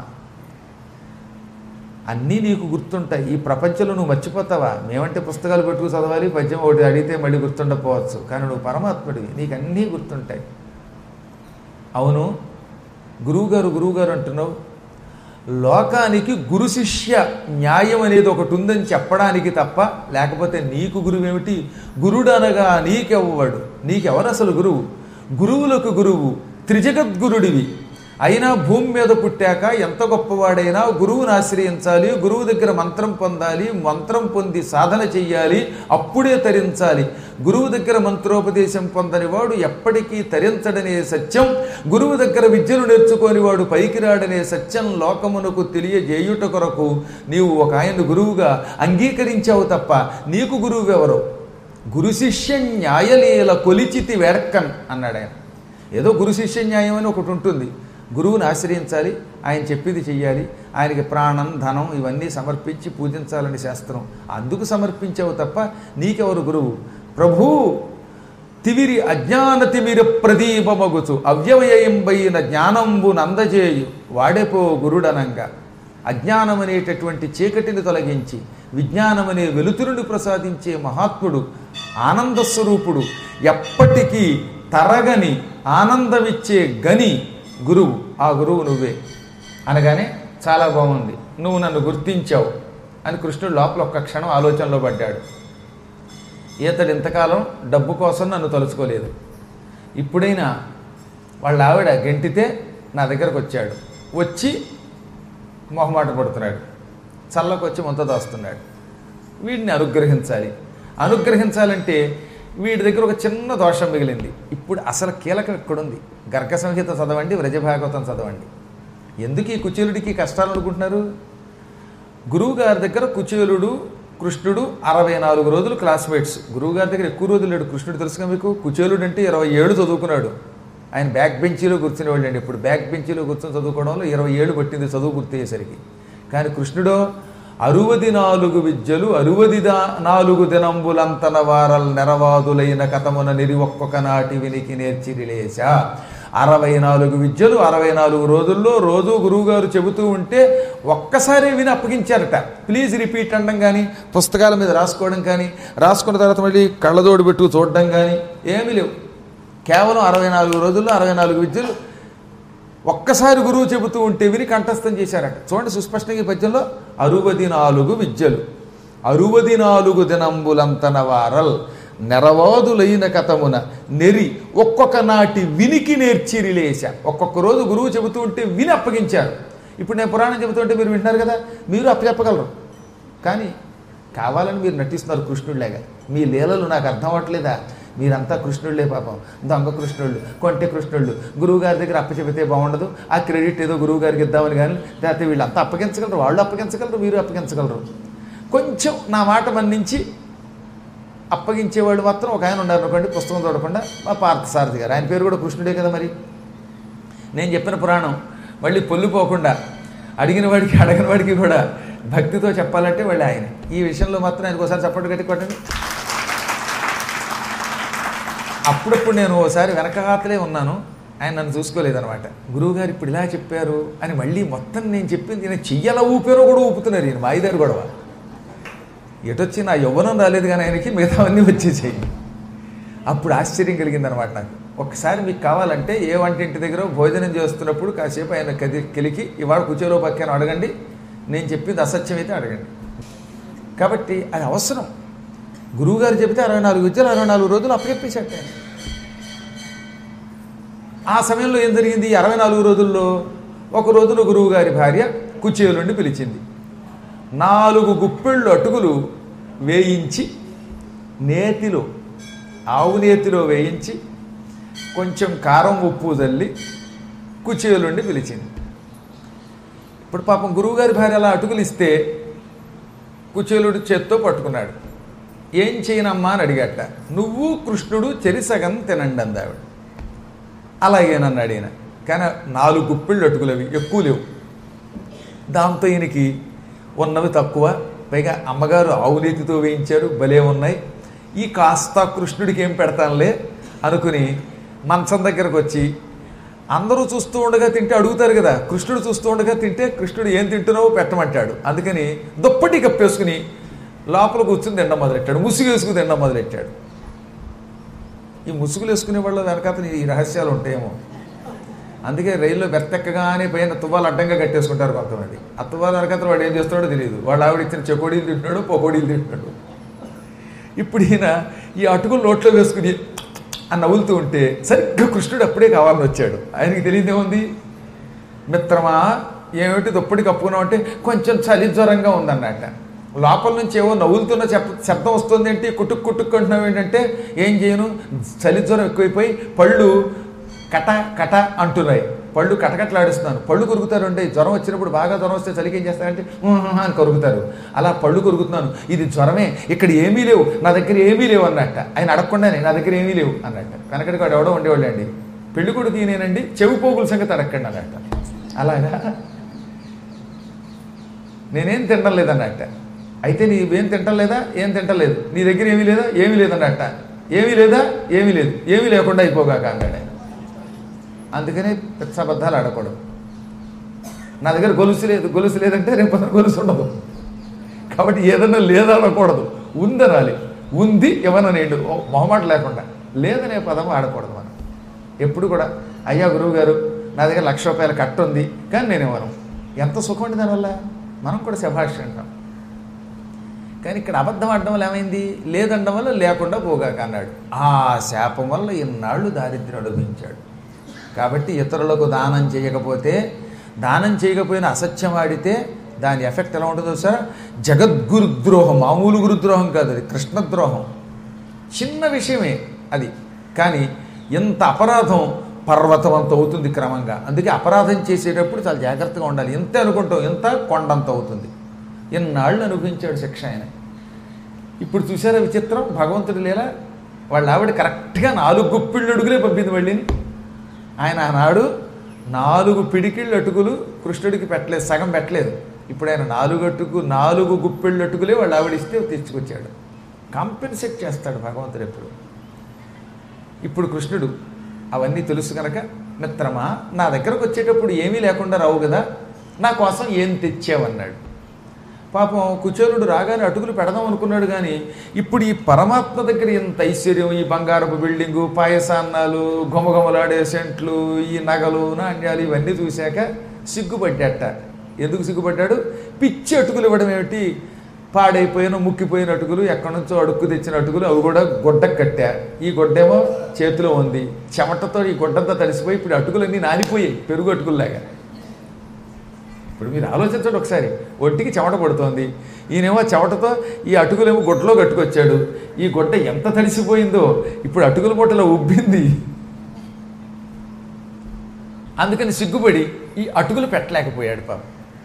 అన్నీ నీకు గుర్తుంటాయి ఈ ప్రపంచంలో నువ్వు మర్చిపోతావా మేమంటే పుస్తకాలు పెట్టుకు చదవాలి పద్యం ఒకటి అడిగితే మళ్ళీ గుర్తుండకపోవచ్చు కానీ నువ్వు పరమాత్ముడివి నీకు అన్నీ గుర్తుంటాయి అవును గురువుగారు గురువుగారు అంటున్నావు లోకానికి గురు శిష్య న్యాయం అనేది ఒకటి ఉందని చెప్పడానికి తప్ప లేకపోతే నీకు గురువేమిటి గురుడు అనగా నీకెవ్వడు నీకెవరు అసలు గురువు గురువులకు గురువు త్రిజగద్గురుడివి అయినా భూమి మీద పుట్టాక ఎంత గొప్పవాడైనా గురువుని ఆశ్రయించాలి గురువు దగ్గర మంత్రం పొందాలి మంత్రం పొంది సాధన చెయ్యాలి అప్పుడే తరించాలి గురువు దగ్గర మంత్రోపదేశం పొందని వాడు ఎప్పటికీ తరించడనే సత్యం గురువు దగ్గర విద్యను నేర్చుకొని వాడు పైకి రాడనే సత్యం లోకమునకు తెలియజేయుట కొరకు నీవు ఒక ఆయన గురువుగా అంగీకరించావు తప్ప నీకు గురువువెవరు గురు శిష్య న్యాయలీల కొలిచితి వేడక్కన్ అన్నాడు ఆయన ఏదో గురు శిష్య న్యాయం అని ఒకటి ఉంటుంది గురువుని ఆశ్రయించాలి ఆయన చెప్పింది చెయ్యాలి ఆయనకి ప్రాణం ధనం ఇవన్నీ సమర్పించి పూజించాలని శాస్త్రం అందుకు సమర్పించావు తప్ప నీకెవరు గురువు ప్రభు తివిరి అజ్ఞాన తిమిర ప్రదీపమగుచు అవ్యవయంబైన జ్ఞానంబు నందజేయు వాడేపో గురుడనంగా అజ్ఞానం అనేటటువంటి చీకటిని తొలగించి విజ్ఞానమనే వెలుతురుని ప్రసాదించే మహాత్ముడు ఆనంద స్వరూపుడు ఎప్పటికీ తరగని ఆనందమిచ్చే గని గురువు ఆ గురువు నువ్వే అనగానే చాలా బాగుంది నువ్వు నన్ను గుర్తించావు అని కృష్ణుడు లోపల ఒక్క క్షణం ఆలోచనలో పడ్డాడు ఈతడు ఇంతకాలం డబ్బు కోసం నన్ను తలుచుకోలేదు ఇప్పుడైనా వాళ్ళ ఆవిడ గెంటితే నా దగ్గరకు వచ్చాడు వచ్చి మొహమాట పడుతున్నాడు చల్లకు వచ్చి ముంత దాస్తున్నాడు వీడిని అనుగ్రహించాలి అనుగ్రహించాలంటే వీడి దగ్గర ఒక చిన్న దోషం మిగిలింది ఇప్పుడు అసలు కీలకం ఎక్కడుంది గర్గ సంహిత చదవండి వ్రజభాగవతం చదవండి ఎందుకు ఈ కుచేలుడికి కష్టాలు అనుకుంటున్నారు గురువు గారి దగ్గర కుచేలుడు కృష్ణుడు అరవై నాలుగు రోజులు క్లాస్మేట్స్ గురువు గారి దగ్గర ఎక్కువ రోజులు లేడు కృష్ణుడు తెలుసుగా మీకు కుచేలుడు అంటే ఇరవై ఏడు చదువుకున్నాడు ఆయన బ్యాక్ బెంచీలో కూర్చునేవాళ్ళు అండి ఇప్పుడు బ్యాక్ బెంచీలో కూర్చొని చదువుకోవడంలో ఇరవై ఏడు పట్టింది చదువు పూర్తయ్యేసరికి కానీ కృష్ణుడో అరువది నాలుగు విద్యలు అరువది దా నాలుగు దినంబులంతన వారల్ నెరవాదులైన కథమున నిరి ఒక్కొక్క నాటి వినికి నేర్చిరిలేశ అరవై నాలుగు విద్యలు అరవై నాలుగు రోజుల్లో రోజు గురువుగారు చెబుతూ ఉంటే ఒక్కసారి విని అప్పగించారట ప్లీజ్ రిపీట్ అనడం కానీ పుస్తకాల మీద రాసుకోవడం కానీ రాసుకున్న తర్వాత మళ్ళీ కళ్ళజోడు పెట్టు చూడడం కానీ ఏమీ లేవు కేవలం అరవై నాలుగు రోజుల్లో అరవై నాలుగు విద్యలు ఒక్కసారి గురువు చెబుతూ ఉంటే విని కంఠస్థం చేశారట చూడండి సుస్పష్టంగా ఈ పద్యంలో అరువది నాలుగు విద్యలు అరువది నాలుగు దినంబులంతన వారల్ నెరవాదులైన కథమున నెరి ఒక్కొక్క నాటి వినికి నేర్చిరిలేశ ఒక్కొక్క రోజు గురువు చెబుతూ ఉంటే విని అప్పగించారు ఇప్పుడు నేను పురాణం చెబుతుంటే మీరు వింటున్నారు కదా మీరు అప్పచెప్పగలరు కానీ కావాలని మీరు నటిస్తున్నారు కృష్ణుడిలాగా మీ లీలలు నాకు అర్థం అవ్వట్లేదా మీరంతా కృష్ణుళ్ళే పాపం దొంగ కృష్ణుళ్ళు కొంటె కృష్ణుళ్ళు గురువు గారి దగ్గర అప్పచెబితే బాగుండదు ఆ క్రెడిట్ ఏదో గురువు గారికి ఇద్దామని కానీ లేకపోతే వీళ్ళంతా అప్పగించగలరు వాళ్ళు అప్పగించగలరు మీరు అప్పగించగలరు కొంచెం నా మాట మన్నించి అప్పగించేవాడు మాత్రం ఒక ఆయన ఉన్నారు అనుకోండి పుస్తకం చూడకుండా మా పార్థసారథి గారు ఆయన పేరు కూడా కృష్ణుడే కదా మరి నేను చెప్పిన పురాణం మళ్ళీ పొల్లిపోకుండా అడిగిన వాడికి అడగిన వాడికి కూడా భక్తితో చెప్పాలంటే వాళ్ళు ఆయన ఈ విషయంలో మాత్రం ఆయనకు ఒకసారి చప్పట్లు గట్టి కొట్టండి అప్పుడప్పుడు నేను ఓసారి వెనకాతలే ఉన్నాను ఆయన నన్ను చూసుకోలేదనమాట గురువుగారు ఇప్పుడు ఇలా చెప్పారు అని మళ్ళీ మొత్తం నేను చెప్పింది నేను చెయ్యల ఊపారో కూడా ఊపుతున్నారు ఈయన మాయిదారు గొడవ ఎటొచ్చి నా యవ్వనం రాలేదు కానీ ఆయనకి మిగతావన్నీ వచ్చేసాయి అప్పుడు ఆశ్చర్యం కలిగిందనమాట నాకు ఒకసారి మీకు కావాలంటే ఏ వంటింటి దగ్గర భోజనం చేస్తున్నప్పుడు కాసేపు ఆయన కది కెలికి ఇవాళ కుచేలో పక్కన అడగండి నేను చెప్పింది అసత్యం అయితే అడగండి కాబట్టి అది అవసరం గురువుగారు చెబితే అరవై నాలుగు విద్యలు అరవై నాలుగు రోజులు అప్పచెప్పేశాట ఆయన ఆ సమయంలో ఏం జరిగింది ఈ అరవై నాలుగు రోజుల్లో ఒక రోజున గురువుగారి భార్య కుచేలుండి పిలిచింది నాలుగు గుప్పెళ్ళు అటుకులు వేయించి నేతిలో ఆవు నేతిలో వేయించి కొంచెం కారం ఉప్పు చల్లి కుచేలుండి పిలిచింది ఇప్పుడు పాపం గురువుగారి భార్య అలా అటుకులు ఇస్తే కుచేలుడు చేత్తో పట్టుకున్నాడు ఏం చేయనమ్మా అని అడిగట నువ్వు కృష్ణుడు చెరిసగం తినండి అందావిడ అలాగేనన్నాడు ఈయన కానీ నాలుగు గుప్పిళ్ళు అటుకులవి ఎక్కువ లేవు దాంతో ఈయనకి ఉన్నవి తక్కువ పైగా అమ్మగారు ఆవునేతితో వేయించారు భలే ఉన్నాయి ఈ కాస్త కృష్ణుడికి ఏం పెడతానులే అనుకుని మంచం దగ్గరకు వచ్చి అందరూ చూస్తూ ఉండగా తింటే అడుగుతారు కదా కృష్ణుడు చూస్తూ ఉండగా తింటే కృష్ణుడు ఏం తింటున్నావో పెట్టమంటాడు అందుకని దుప్పటి కప్పేసుకుని లోపల కూర్చుని తినడం మొదలెట్టాడు ముసుగు వేసుకుని తినడం మొదలెట్టాడు ఈ ముసుగులు వేసుకునే వాళ్ళ వెనకాతని ఈ రహస్యాలు ఉంటాయేమో అందుకే రైల్లో బెర్తెక్కగానే పైన తువ్వాలు అడ్డంగా కట్టేసుకుంటారు కొంతమంది ఆ తువ్వాలు వెనకాతలు వాడు ఏం చేస్తాడో తెలియదు వాడు ఆవిడ ఇచ్చిన చెకోడీలు తింటున్నాడు పొకోడీలు తింటున్నాడు ఇప్పుడు ఈయన ఈ అటుకులు నోట్లో వేసుకుని అని నవ్వులుతూ ఉంటే సరిగ్గా కృష్ణుడు అప్పుడే కావాలని వచ్చాడు ఆయనకి తెలియదేముంది మిత్రమా ఏమిటి దుప్పటి కప్పుకున్నావు అంటే కొంచెం చలి జ్వరంగా ఉందన్నట్ట లోపల నుంచి ఏవో నవ్వులుతున్న చెప్ శబ్దం వస్తుంది ఏంటి కుటుక్ కుటుక్ అంటున్నావు ఏంటంటే ఏం చేయను చలి జ్వరం ఎక్కువైపోయి పళ్ళు కట కట అంటున్నాయి పళ్ళు కటకట్లాడిస్తున్నాను పళ్ళు కొరుకుతారు అంటే జ్వరం వచ్చినప్పుడు బాగా జ్వరం వస్తే చలికి ఏం చేస్తారంటే "ఉహుహు" అని కొరుకుతారు అలా పళ్ళు కొరుకుతున్నాను ఇది జ్వరమే ఇక్కడ ఏమీ లేవు నా దగ్గర ఏమీ లేవు అన్నట్ట ఆయన అడగకుండానే నా దగ్గర ఏమీ లేవు అన్నట్ట వెనకటి వాడు ఎవడో ఉండేవాళ్ళు అండి పెళ్లి కొడుకు ఈయనేనండి చెవి పోగుల సంగతి అడగండి అన్నట్ట అలాగా నేనేం తినడం లేదన్నట్ట అయితే నీవేం తింటం లేదా ఏం తింటలేదు నీ దగ్గర ఏమీ లేదా ఏమీ లేదన్నట్ట ఏమీ లేదా ఏమీ లేదు ఏమీ లేకుండా అయిపోగాక అన్నాడు ఆయన అందుకనే అబద్ధాలు ఆడకూడదు నా దగ్గర గొలుసు లేదు గొలుసు లేదంటే రేపు పొద్దున గొలుసు ఉండదు కాబట్టి ఏదన్నా లేదనకూడదు ఉందనాలి ఉంది ఏమన్నా నేడు మొహమాట లేకుండా లేదనే పదం ఆడకూడదు మనం ఎప్పుడు కూడా అయ్యా గురువు గారు నా దగ్గర లక్ష రూపాయల కట్ట ఉంది కానీ నేను ఇవ్వను ఎంత సుఖం ఉంది దానివల్ల మనం కూడా శభాష్ అంటాం కానీ ఇక్కడ అబద్ధం ఆడడం వల్ల ఏమైంది లేదనడం వల్ల లేకుండా పోగాక అన్నాడు ఆ శాపం వల్ల ఇన్నాళ్ళు దారిద్ర్యం అనుభవించాడు కాబట్టి ఇతరులకు దానం చేయకపోతే దానం చేయకపోయినా అసత్యం ఆడితే దాని ఎఫెక్ట్ ఎలా ఉంటుందో సార్ జగద్గురుద్రోహం మామూలు గురుద్రోహం కాదు అది కృష్ణద్రోహం చిన్న విషయమే అది కానీ ఎంత అపరాధం పర్వతం అంత అవుతుంది క్రమంగా అందుకే అపరాధం చేసేటప్పుడు చాలా జాగ్రత్తగా ఉండాలి ఎంత అనుకుంటాం ఎంత కొండంత అవుతుంది ఎన్నాళ్ళు అనుభవించాడు శిక్ష ఆయన ఇప్పుడు చూసారా విచిత్రం భగవంతుడు లేలా వాళ్ళ ఆవిడ కరెక్ట్గా నాలుగు గుప్పిళ్ళు అడుగులే పంపింది మళ్ళీని ఆయన ఆనాడు నాలుగు పిడికిళ్ళు అటుకులు కృష్ణుడికి పెట్టలేదు సగం పెట్టలేదు ఇప్పుడు ఆయన నాలుగు అటుకు నాలుగు గుప్పిళ్ళు అటుకులే వాళ్ళు ఆవిడిస్తే తెచ్చుకొచ్చాడు కాంపెన్సేట్ చేస్తాడు భగవంతుడు ఎప్పుడు ఇప్పుడు కృష్ణుడు అవన్నీ తెలుసు కనుక మిత్రమా నా దగ్గరకు వచ్చేటప్పుడు ఏమీ లేకుండా రావు కదా నా కోసం ఏం తెచ్చావన్నాడు పాపం కుచేలుడు రాగానే అటుకులు పెడదాం అనుకున్నాడు కానీ ఇప్పుడు ఈ పరమాత్మ దగ్గర ఇంత ఐశ్వర్యం ఈ బంగారపు బిల్డింగు పాయసాన్నాలు గుమగుమలాడే సెంట్లు ఈ నగలు నాణ్యాలు ఇవన్నీ చూశాక సిగ్గుపడ్డట ఎందుకు సిగ్గుపడ్డాడు పిచ్చి అటుకులు ఇవ్వడం ఏమిటి పాడైపోయిన ముక్కిపోయిన అటుకులు ఎక్కడి నుంచో అడుక్కు తెచ్చిన అటుకులు అవి కూడా గుడ్డకు కట్టా ఈ గుడ్డేమో చేతిలో ఉంది చెమటతో ఈ గుడ్డంతా తడిసిపోయి ఇప్పుడు అటుకులన్నీ నానిపోయాయి పెరుగు అటుకుల్లాగా ఇప్పుడు మీరు ఆలోచించండి ఒకసారి ఒంటికి చెమట పడుతోంది ఈయనేమో చెమటతో ఈ అటుకులేమో గుడ్డలో కట్టుకొచ్చాడు ఈ గుడ్డ ఎంత తడిసిపోయిందో ఇప్పుడు అటుకుల మూటలో ఉబ్బింది అందుకని సిగ్గుపడి ఈ అటుకులు పెట్టలేకపోయాడు పాప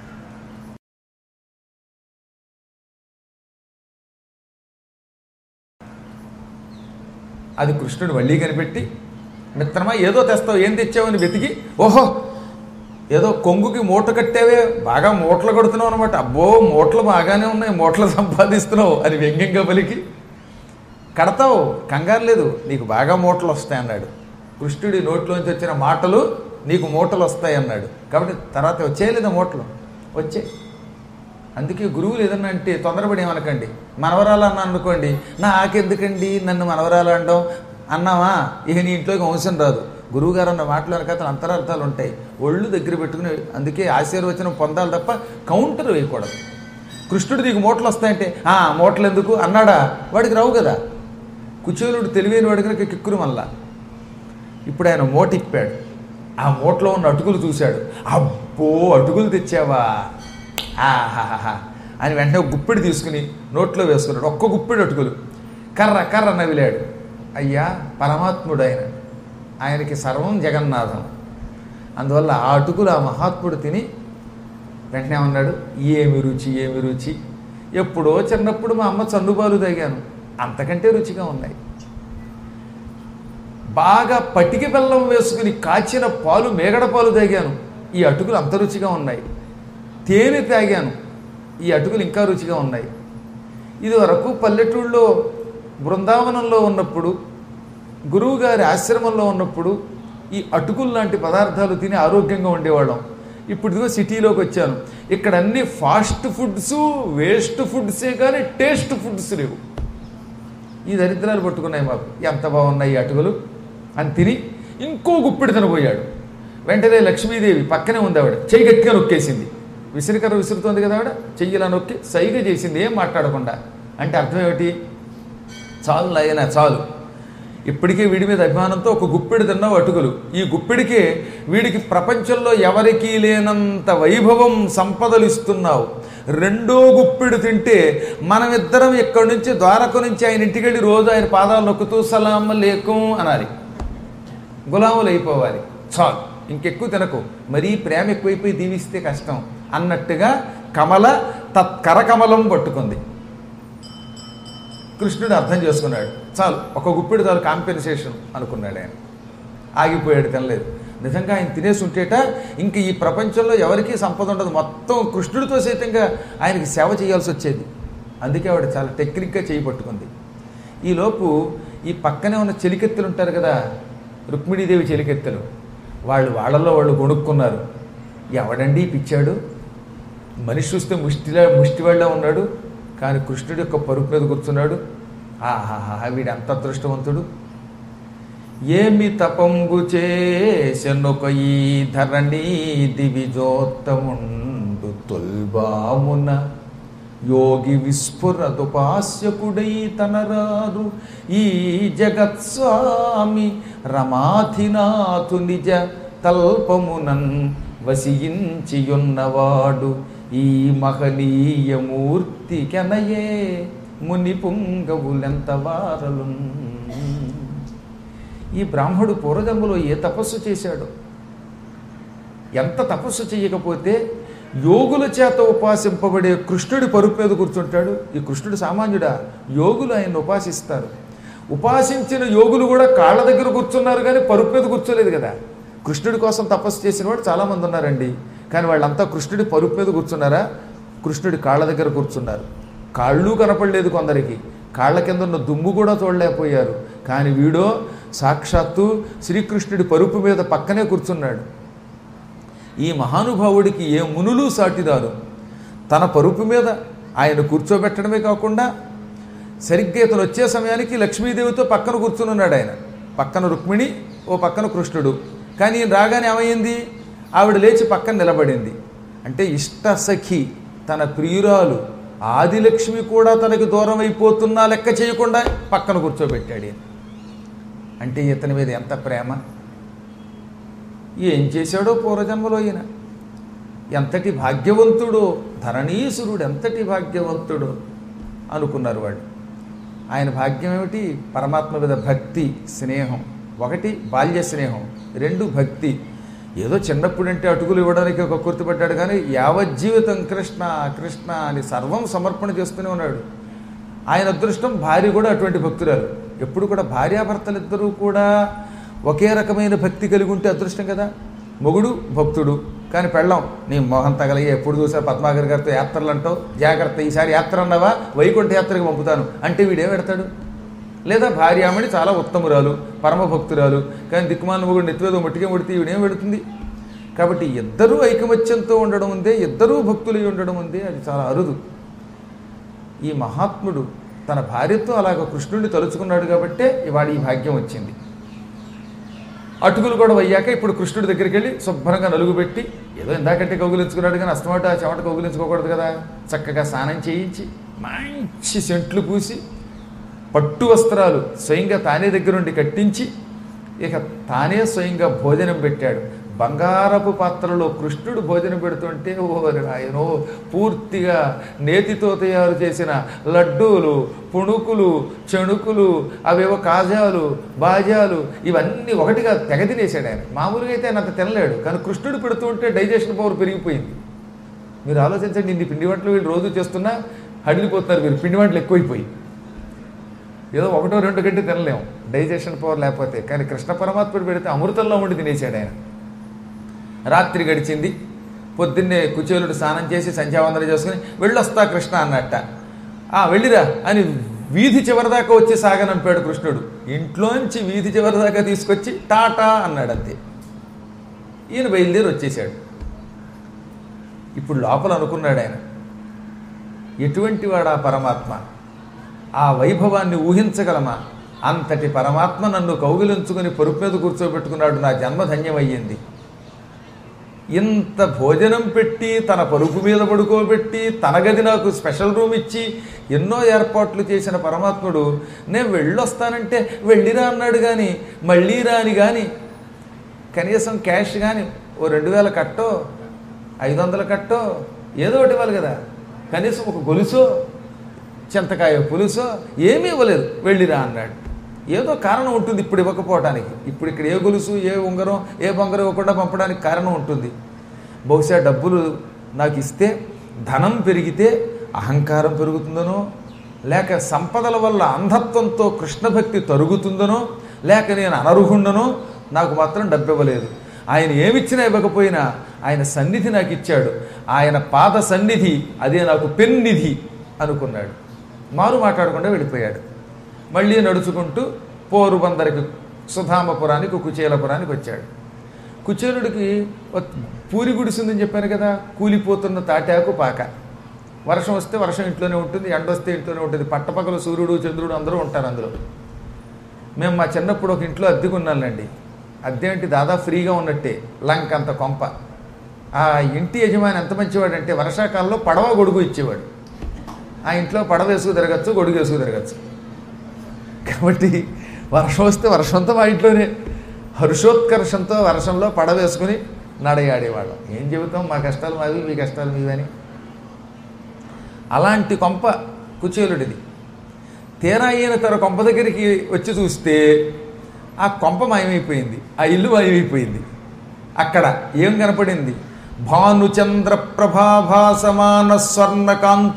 అది కృష్ణుడు మళ్ళీ కనిపెట్టి మిత్రమా ఏదో తెస్తావు ఏం తెచ్చావని వెతికి ఓహో ఏదో కొంగుకి మూట కట్టావే బాగా మూటలు కడుతున్నావు అనమాట అబ్బో మూటలు బాగానే ఉన్నాయి మూటలు సంపాదిస్తున్నావు అని వ్యంగ్యంగా పలికి కడతావు కంగారు లేదు నీకు బాగా మూటలు వస్తాయి అన్నాడు కృష్ణుడి నోట్లోంచి వచ్చిన మాటలు నీకు మూటలు వస్తాయి అన్నాడు కాబట్టి తర్వాత వచ్చేయలేదా మూటలు వచ్చే అందుకే గురువులు ఏదన్నా అంటే తొందరపడి ఏమనకండి మనవరాలు అన్న అనుకోండి నాకెందుకండి నన్ను మనవరాలు అనడం అన్నావా ఇక నీ ఇంట్లోకి వంశం రాదు గురువుగారు అన్న మాటలు వెనకాతలు అంతరార్థాలు ఉంటాయి ఒళ్ళు దగ్గర పెట్టుకుని అందుకే ఆశీర్వచనం పొందాలి తప్ప కౌంటర్ వేయకూడదు కృష్ణుడు నీకు మూటలు వస్తాయంటే ఆ మూటలు ఎందుకు అన్నాడా వాడికి రావు కదా కుచేలుడు తెలివైన వాడి కనుక కిక్కురు మళ్ళా ఇప్పుడు ఆయన మూట ఇప్పాడు ఆ మూటలో ఉన్న అటుకులు చూశాడు అబ్బో అటుకులు తెచ్చావా ఆహాహా అని వెంటనే ఒక గుప్పిడి తీసుకుని నోట్లో వేసుకున్నాడు ఒక్క గుప్పిడి అటుకులు కర్ర కర్ర నవిలాడు అయ్యా పరమాత్ముడు ఆయన ఆయనకి సర్వం జగన్నాథం అందువల్ల ఆ అటుకులు ఆ మహాత్ముడు తిని వెంటనే ఏమన్నాడు ఏమి రుచి ఏమి రుచి ఎప్పుడో చిన్నప్పుడు మా అమ్మ చందుబాలు తాగాను అంతకంటే రుచిగా ఉన్నాయి బాగా పటికి బెల్లం వేసుకుని కాచిన పాలు మేగడ పాలు తాగాను ఈ అటుకులు అంత రుచిగా ఉన్నాయి తేనె తాగాను ఈ అటుకులు ఇంకా రుచిగా ఉన్నాయి ఇది వరకు పల్లెటూళ్ళలో బృందావనంలో ఉన్నప్పుడు గురువుగారి ఆశ్రమంలో ఉన్నప్పుడు ఈ అటుకులు లాంటి పదార్థాలు తిని ఆరోగ్యంగా ఉండేవాళ్ళం ఇప్పుడు ఇదిగో సిటీలోకి వచ్చాను ఇక్కడ అన్ని ఫాస్ట్ ఫుడ్స్ వేస్ట్ ఫుడ్సే కానీ టేస్ట్ ఫుడ్స్ లేవు ఈ దరిద్రాలు పట్టుకున్నాయి మాకు ఎంత బాగున్నాయి ఈ అటుకులు అని తిని ఇంకో గుప్పిడి తినబోయాడు వెంటనే లక్ష్మీదేవి పక్కనే ఉంది ఆవిడ చెయ్యి గట్టిగా నొక్కేసింది విసిరికర్ర విసురుతోంది కదా ఆవిడ చెయ్యిలా నొక్కి సైగ చేసింది ఏం మాట్లాడకుండా అంటే అర్థం ఏమిటి చాలు నాయనా చాలు ఇప్పటికే వీడి మీద అభిమానంతో ఒక గుప్పిడి తిన్నావు అటుకులు ఈ గుప్పిడికే వీడికి ప్రపంచంలో ఎవరికీ లేనంత వైభవం సంపదలు ఇస్తున్నావు రెండో గుప్పిడు తింటే మనమిద్దరం ఇక్కడి నుంచి ద్వారక నుంచి ఆయన ఇంటికి వెళ్ళి రోజు ఆయన పాదాలు నొక్కుతూ సలాం లేకం అనాలి గులాములు అయిపోవాలి చాలు ఇంకెక్కువ తినకు మరీ ప్రేమ ఎక్కువైపోయి దీవిస్తే కష్టం అన్నట్టుగా కమల తత్కరకమలం పట్టుకుంది కృష్ణుడు అర్థం చేసుకున్నాడు చాలు ఒక గుప్పిడి చాలు కాంపెన్సేషన్ అనుకున్నాడు ఆయన ఆగిపోయాడు తినలేదు నిజంగా ఆయన తినేసి ఉంటేట ఇంక ఈ ప్రపంచంలో ఎవరికీ సంపద ఉండదు మొత్తం కృష్ణుడితో సైతంగా ఆయనకి సేవ చేయాల్సి వచ్చేది అందుకే ఆవిడ చాలా టెక్నిక్గా చేయి పట్టుకుంది ఈలోపు ఈ పక్కనే ఉన్న చెలికెత్తెలు ఉంటారు కదా రుక్మిణీదేవి చెలికెత్తెలు వాళ్ళు వాళ్ళలో వాళ్ళు కొనుక్కున్నారు ఎవడండి పిచ్చాడు మనిషి చూస్తే ముష్టిలా ముష్టివాళ్ళ ఉన్నాడు కానీ కృష్ణుడి యొక్క పరుపు మీద కూర్చున్నాడు ఆహాహా వీడు అంత అదృష్టవంతుడు ఏమి తపంగు చేసెనొక ఈ ధరణి దివిజోత్తముండు తొల్బామున యోగి విస్ఫురదుపాస్యకుడై తనరారు ఈ జగత్స్వామి రమాధినాథు నిజ తల్పమునన్ వసియించియున్నవాడు ఈ మహనీయ మూర్తి కెనయే ముని పుంగవులెంత వారలు ఈ బ్రాహ్మడు పూర్వజన్మలో ఏ తపస్సు చేశాడో ఎంత తపస్సు చేయకపోతే యోగుల చేత ఉపాసింపబడే కృష్ణుడి పరుపు మీద కూర్చుంటాడు ఈ కృష్ణుడు సామాన్యుడా యోగులు ఆయన ఉపాసిస్తారు ఉపాసించిన యోగులు కూడా కాళ్ళ దగ్గర కూర్చున్నారు కానీ పరుపు మీద కూర్చోలేదు కదా కృష్ణుడి కోసం తపస్సు చేసిన వాడు చాలామంది ఉన్నారండి కానీ వాళ్ళంతా కృష్ణుడి పరుపు మీద కూర్చున్నారా కృష్ణుడి కాళ్ళ దగ్గర కూర్చున్నారు కాళ్ళు కనపడలేదు కొందరికి కాళ్ళ కింద ఉన్న దుమ్ము కూడా చూడలేకపోయారు కానీ వీడో సాక్షాత్తు శ్రీకృష్ణుడి పరుపు మీద పక్కనే కూర్చున్నాడు ఈ మహానుభావుడికి ఏ మునులు సాటిరారు తన పరుపు మీద ఆయన కూర్చోబెట్టడమే కాకుండా సరిగ్గా ఇతను వచ్చే సమయానికి లక్ష్మీదేవితో పక్కన కూర్చుని ఉన్నాడు ఆయన పక్కన రుక్మిణి ఓ పక్కన కృష్ణుడు కానీ ఈయన రాగానే ఏమైంది ఆవిడ లేచి పక్కన నిలబడింది అంటే ఇష్టసఖి తన ప్రియురాలు ఆదిలక్ష్మి కూడా తనకి దూరం అయిపోతున్నా లెక్క చేయకుండా పక్కన కూర్చోబెట్టాడు ఈయన అంటే ఇతని మీద ఎంత ప్రేమ ఏం చేశాడో పూర్వజన్మలో ఈయన ఎంతటి భాగ్యవంతుడో ధరణీసురుడు ఎంతటి భాగ్యవంతుడో అనుకున్నారు వాడు ఆయన భాగ్యం ఏమిటి పరమాత్మ మీద భక్తి స్నేహం ఒకటి బాల్య స్నేహం రెండు భక్తి ఏదో చిన్నప్పుడంటే అటుకులు ఇవ్వడానికి ఒక గుర్తుపడ్డాడు కానీ యావజ్జీవితం కృష్ణ కృష్ణ అని సర్వం సమర్పణ చేస్తూనే ఉన్నాడు ఆయన అదృష్టం భార్య కూడా అటువంటి భక్తురాలు ఎప్పుడు కూడా భార్యాభర్తలిద్దరూ కూడా ఒకే రకమైన భక్తి కలిగి ఉంటే అదృష్టం కదా మొగుడు భక్తుడు కానీ పెళ్ళాం నీ మోహన్ తగలయ్య ఎప్పుడు చూసా పద్మాగర్ గారితో యాత్రలు అంటావు జాగ్రత్త ఈసారి యాత్ర అన్నావా వైకుంఠ యాత్రకి పంపుతాను అంటే వీడేం పెడతాడు లేదా భార్యామణి చాలా ఉత్తమురాలు పరమ భక్తురాలు కానీ దిక్కుమాల మొగుడు నెత్తివేదో మట్టిగా ముడితే ఈవిడేం పెడుతుంది కాబట్టి ఇద్దరూ ఐకమత్యంతో ఉండడం ఉందే ఇద్దరూ భక్తులై ఉండడం ఉందే అది చాలా అరుదు ఈ మహాత్ముడు తన భార్యతో అలాగ కృష్ణుడిని తలుచుకున్నాడు కాబట్టే ఇవాళ ఈ భాగ్యం వచ్చింది అటుకులు కూడా అయ్యాక ఇప్పుడు కృష్ణుడి దగ్గరికి వెళ్ళి శుభ్రంగా నలుగు పెట్టి ఏదో ఇందాకంటే కౌగులించుకున్నాడు కానీ అస్తమాట ఆ చెమట కౌగులించుకోకూడదు కదా చక్కగా స్నానం చేయించి మంచి సెంట్లు పూసి పట్టు వస్త్రాలు స్వయంగా తానే దగ్గరుండి కట్టించి ఇక తానే స్వయంగా భోజనం పెట్టాడు బంగారపు పాత్రలో కృష్ణుడు భోజనం పెడుతుంటే ఓ ఆయనో పూర్తిగా నేతితో తయారు చేసిన లడ్డూలు పుణుకులు చెణుకులు అవేవో కాజాలు బాజాలు ఇవన్నీ ఒకటిగా తెగ తినేసాడు ఆయన మామూలుగా అయితే ఆయన అంత తినలేడు కానీ కృష్ణుడు పెడుతూ ఉంటే డైజెషన్ పవర్ పెరిగిపోయింది మీరు ఆలోచించండి ఇన్ని పిండి వంటలు వీళ్ళు రోజు చేస్తున్నా హడిలిపోతున్నారు మీరు పిండి వంటలు ఎక్కువైపోయి ఏదో ఒకటో రెండు గంటలు తినలేము డైజెషన్ పవర్ లేకపోతే కానీ కృష్ణ పరమాత్ముడు పెడితే అమృతంలో ఉండి తినేసాడు ఆయన రాత్రి గడిచింది పొద్దున్నే కుచేలుడు స్నానం చేసి సంధ్యావందన చేసుకుని వెళ్ళొస్తా కృష్ణ అన్నట్ట ఆ వెళ్ళిరా అని వీధి చివరిదాకా వచ్చి సాగనంపాడు కృష్ణుడు ఇంట్లోంచి వీధి చివరిదాకా తీసుకొచ్చి టాటా అన్నాడు అంతే ఈయన బయలుదేరి వచ్చేసాడు ఇప్పుడు లోపల అనుకున్నాడు ఆయన ఎటువంటి వాడా పరమాత్మ ఆ వైభవాన్ని ఊహించగలమా అంతటి పరమాత్మ నన్ను కౌగిలించుకుని పరుపు మీద కూర్చోబెట్టుకున్నాడు నా జన్మ ధన్యమయ్యింది ఇంత భోజనం పెట్టి తన పరుపు మీద పడుకోబెట్టి తన గది నాకు స్పెషల్ రూమ్ ఇచ్చి ఎన్నో ఏర్పాట్లు చేసిన పరమాత్ముడు నేను వెళ్ళొస్తానంటే వెళ్ళిరా అన్నాడు కానీ మళ్ళీ రాని కానీ కనీసం క్యాష్ కానీ ఓ రెండు వేల కట్టో ఐదు వందల కట్టో ఏదో ఒకటి ఇవ్వాలి కదా కనీసం ఒక గొలుసో చింతకాయ పులుసో ఏమీ ఇవ్వలేదు వెళ్ళిరా అన్నాడు ఏదో కారణం ఉంటుంది ఇప్పుడు ఇవ్వకపోవటానికి ఇప్పుడు ఇక్కడ ఏ గొలుసు ఏ ఉంగరం ఏ బొంగరం ఇవ్వకుండా పంపడానికి కారణం ఉంటుంది బహుశా డబ్బులు నాకు ఇస్తే ధనం పెరిగితే అహంకారం పెరుగుతుందనో లేక సంపదల వల్ల అంధత్వంతో కృష్ణభక్తి తరుగుతుందనో లేక నేను అనర్హుండనో నాకు మాత్రం డబ్బు ఇవ్వలేదు ఆయన ఏమిచ్చినా ఇవ్వకపోయినా ఆయన సన్నిధి నాకు ఇచ్చాడు ఆయన పాద సన్నిధి అదే నాకు పెన్నిధి అనుకున్నాడు మారు మాట్లాడకుండా వెళ్ళిపోయాడు మళ్ళీ నడుచుకుంటూ పోరుబందరికి సుధామపురానికి కుచేలపురానికి వచ్చాడు కుచేలుడికి ఒక పూరి గుడిసిందని చెప్పాను కదా కూలిపోతున్న తాటాకు పాక వర్షం వస్తే వర్షం ఇంట్లోనే ఉంటుంది ఎండ వస్తే ఇంట్లోనే ఉంటుంది పట్టపగలు సూర్యుడు చంద్రుడు అందరూ ఉంటారు అందులో మేము మా చిన్నప్పుడు ఒక ఇంట్లో అద్దెకున్నానండి అద్దె అంటే దాదాపు ఫ్రీగా ఉన్నట్టే లంక అంత కొంప ఆ ఇంటి యజమాని ఎంత మంచివాడంటే వర్షాకాలంలో పడవ గొడుగు ఇచ్చేవాడు ఆ ఇంట్లో పడవ వేసుకు తిరగచ్చు గొడుగు వేసుకు తిరగచ్చు కాబట్టి వర్షం వస్తే వర్షంతో మా ఇంట్లోనే హర్షోత్కర్షంతో వర్షంలో పడవ వేసుకుని నడయాడేవాళ్ళం ఏం చెబుతాం మా కష్టాలు మావి మీ కష్టాలు మీవని అలాంటి కొంప కుచేలుడిది తీరా ఈయన తన కొంప దగ్గరికి వచ్చి చూస్తే ఆ కొంప మాయమైపోయింది ఆ ఇల్లు మాయమైపోయింది అక్కడ ఏం కనపడింది భానుచంద్ర ప్రభాభాసమాన స్వర్ణ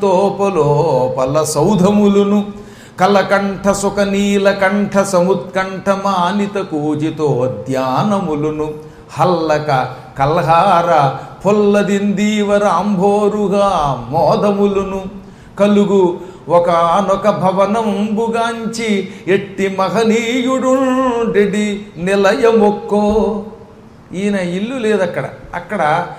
కాంతోపలోపల సౌధములును కలకంఠ సుఖ నీలకంఠ సముత్కంఠ మానిత కూజితోద్యానములును హల్లక కల్హార పొల్లదిందీవర అంభోరుగా మోదములును కలుగు ఒకనొక భవనంబుగాంచి ఎట్టి మహనీయుడుండెడి నిలయమొక్కో ఈయన ఇల్లు లేదక్కడ అక్కడ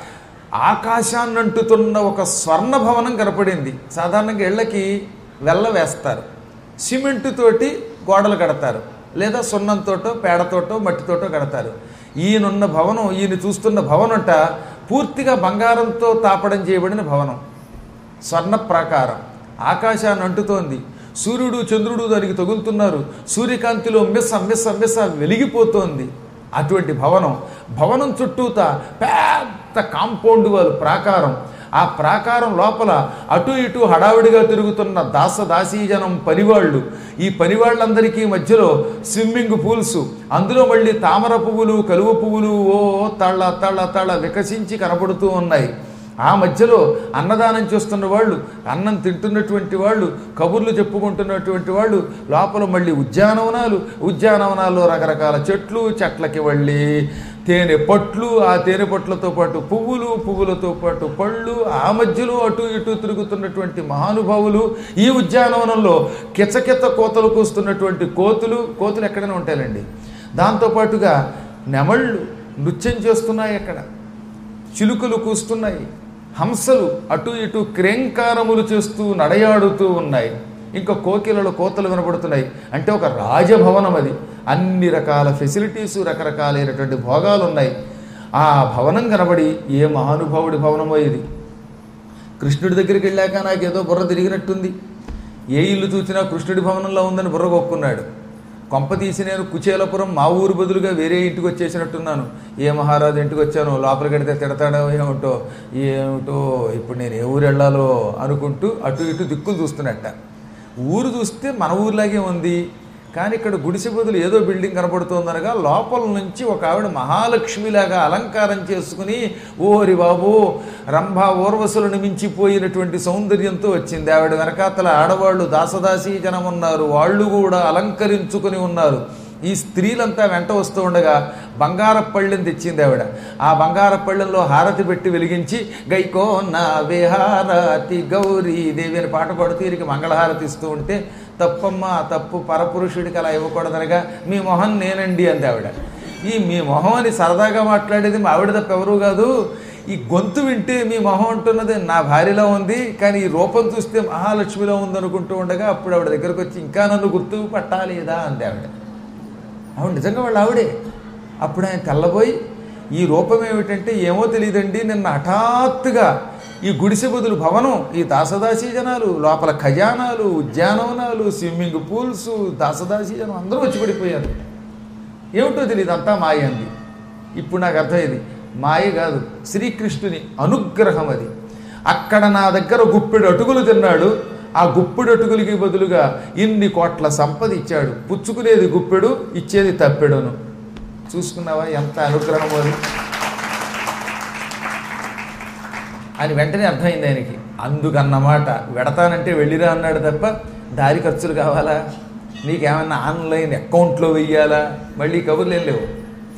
ఆకాశాన్నంటుతున్న ఒక స్వర్ణ భవనం కనపడింది సాధారణంగా ఇళ్ళకి వెల్ల వేస్తారు సిమెంటు తోటి గోడలు కడతారు లేదా సున్నంతోటో పేడతోటో మట్టితోటో కడతారు ఈయనున్న భవనం ఈయన చూస్తున్న భవనంట పూర్తిగా బంగారంతో తాపడం చేయబడిన భవనం స్వర్ణ ప్రాకారం ఆకాశాన్ని అంటుతోంది సూర్యుడు చంద్రుడు దానికి తగులుతున్నారు సూర్యకాంతిలో మిస్స మిస్స మిస్స వెలిగిపోతోంది అటువంటి భవనం భవనం చుట్టూత పెద్ద కాంపౌండ్ వాళ్ళు ప్రాకారం ఆ ప్రాకారం లోపల అటు ఇటు హడావిడిగా తిరుగుతున్న దాస దాసీజనం పనివాళ్ళు ఈ పనివాళ్ళందరికీ మధ్యలో స్విమ్మింగ్ పూల్స్ అందులో మళ్ళీ తామర పువ్వులు కలువ పువ్వులు ఓ తళ్ళ తళ్ళ తళ్ళ వికసించి కనపడుతూ ఉన్నాయి ఆ మధ్యలో అన్నదానం చేస్తున్న వాళ్ళు అన్నం తింటున్నటువంటి వాళ్ళు కబుర్లు చెప్పుకుంటున్నటువంటి వాళ్ళు లోపల మళ్ళీ ఉద్యానవనాలు ఉద్యానవనాల్లో రకరకాల చెట్లు చెట్లకి వెళ్ళి తేనె పట్లు ఆ తేనె పట్లతో పాటు పువ్వులు పువ్వులతో పాటు పళ్ళు ఆ మధ్యలో అటు ఇటు తిరుగుతున్నటువంటి మహానుభావులు ఈ ఉద్యానవనంలో కిచకిత కోతలు కూస్తున్నటువంటి కోతులు కోతులు ఎక్కడైనా ఉంటాయండి దాంతోపాటుగా నెమళ్ళు నృత్యం చేస్తున్నాయి అక్కడ చిలుకలు కూస్తున్నాయి హంసలు అటు ఇటు క్రేంకారములు చేస్తూ నడయాడుతూ ఉన్నాయి ఇంకా కోకిలలో కోతలు వినబడుతున్నాయి అంటే ఒక రాజభవనం అది అన్ని రకాల ఫెసిలిటీసు రకరకాలైనటువంటి భోగాలు ఉన్నాయి ఆ భవనం కనబడి ఏ మహానుభావుడి భవనమో ఇది కృష్ణుడి దగ్గరికి వెళ్ళాక నాకేదో బుర్ర తిరిగినట్టుంది ఏ ఇల్లు చూసినా కృష్ణుడి భవనంలో ఉందని బుర్ర కొక్కున్నాడు కొంప తీసి నేను కుచేలపురం మా ఊరు బదులుగా వేరే ఇంటికి వచ్చేసినట్టున్నాను ఏ మహారాజు ఇంటికి వచ్చాను లోపలికి వెడితే తిడతాడో ఏమిటో ఏమిటో ఇప్పుడు నేను ఏ ఊరు వెళ్ళాలో అనుకుంటూ అటు ఇటు దిక్కులు చూస్తున్నట్ట ఊరు చూస్తే మన ఊర్లాగే ఉంది కానీ ఇక్కడ గుడిసె బదులు ఏదో బిల్డింగ్ కనపడుతోందనగా లోపల నుంచి ఒక ఆవిడ మహాలక్ష్మిలాగా అలంకారం చేసుకుని ఓరి బాబు రంభ ఊర్వశులను మించిపోయినటువంటి సౌందర్యంతో వచ్చింది ఆవిడ వెనకాతల ఆడవాళ్ళు దాసదాసీ జనం ఉన్నారు వాళ్ళు కూడా అలంకరించుకుని ఉన్నారు ఈ స్త్రీలంతా వెంట వస్తూ ఉండగా బంగారపు పళ్ళెం తెచ్చింది ఆవిడ ఆ బంగారపు పళ్ళెంలో హారతి పెట్టి వెలిగించి గైకో నా విహారతి గౌరీ దేవి అని పాట పాడుతూ వీరికి మంగళహారతి ఇస్తూ ఉంటే తప్పమ్మా తప్పు పరపురుషుడికి అలా ఇవ్వకూడదనగా మీ మొహం నేనండి అంది ఆవిడ ఈ మీ మొహం అని సరదాగా మాట్లాడేది మా ఆవిడ తప్ప ఎవరు కాదు ఈ గొంతు వింటే మీ మొహం అంటున్నది నా భార్యలో ఉంది కానీ ఈ రూపం చూస్తే మహాలక్ష్మిలో ఉందనుకుంటూ ఉండగా అప్పుడు ఆవిడ దగ్గరకు వచ్చి ఇంకా నన్ను గుర్తు పట్టాలేదా అంది ఆవిడ ఆవిడ నిజంగా వాళ్ళు ఆవిడే అప్పుడు ఆయన తెల్లబోయి ఈ రూపం ఏమిటంటే ఏమో తెలియదండి నిన్న హఠాత్తుగా ఈ గుడిసె బదులు భవనం ఈ దాసదాసీ జనాలు లోపల ఖజానాలు ఉద్యానవనాలు స్విమ్మింగ్ పూల్స్ దాసదాసీ జనం అందరూ వచ్చి పడిపోయారు ఏమిటో తెలియదు అంతా మాయ అంది ఇప్పుడు నాకు అర్థమైంది మాయ కాదు శ్రీకృష్ణుని అనుగ్రహం అది అక్కడ నా దగ్గర గుప్పెడు అటుకులు తిన్నాడు ఆ గుప్పెడు అటుకులకి బదులుగా ఇన్ని కోట్ల సంపద ఇచ్చాడు పుచ్చుకునేది గుప్పెడు ఇచ్చేది తప్పెడును చూసుకున్నావా ఎంత అనుగ్రహం అది అని వెంటనే అర్థమైంది ఆయనకి అందుకన్నమాట వెడతానంటే వెళ్ళిరా అన్నాడు తప్ప దారి ఖర్చులు కావాలా నీకేమన్నా ఆన్లైన్ అకౌంట్లో వెయ్యాలా మళ్ళీ కబుర్లు ఏం లేవు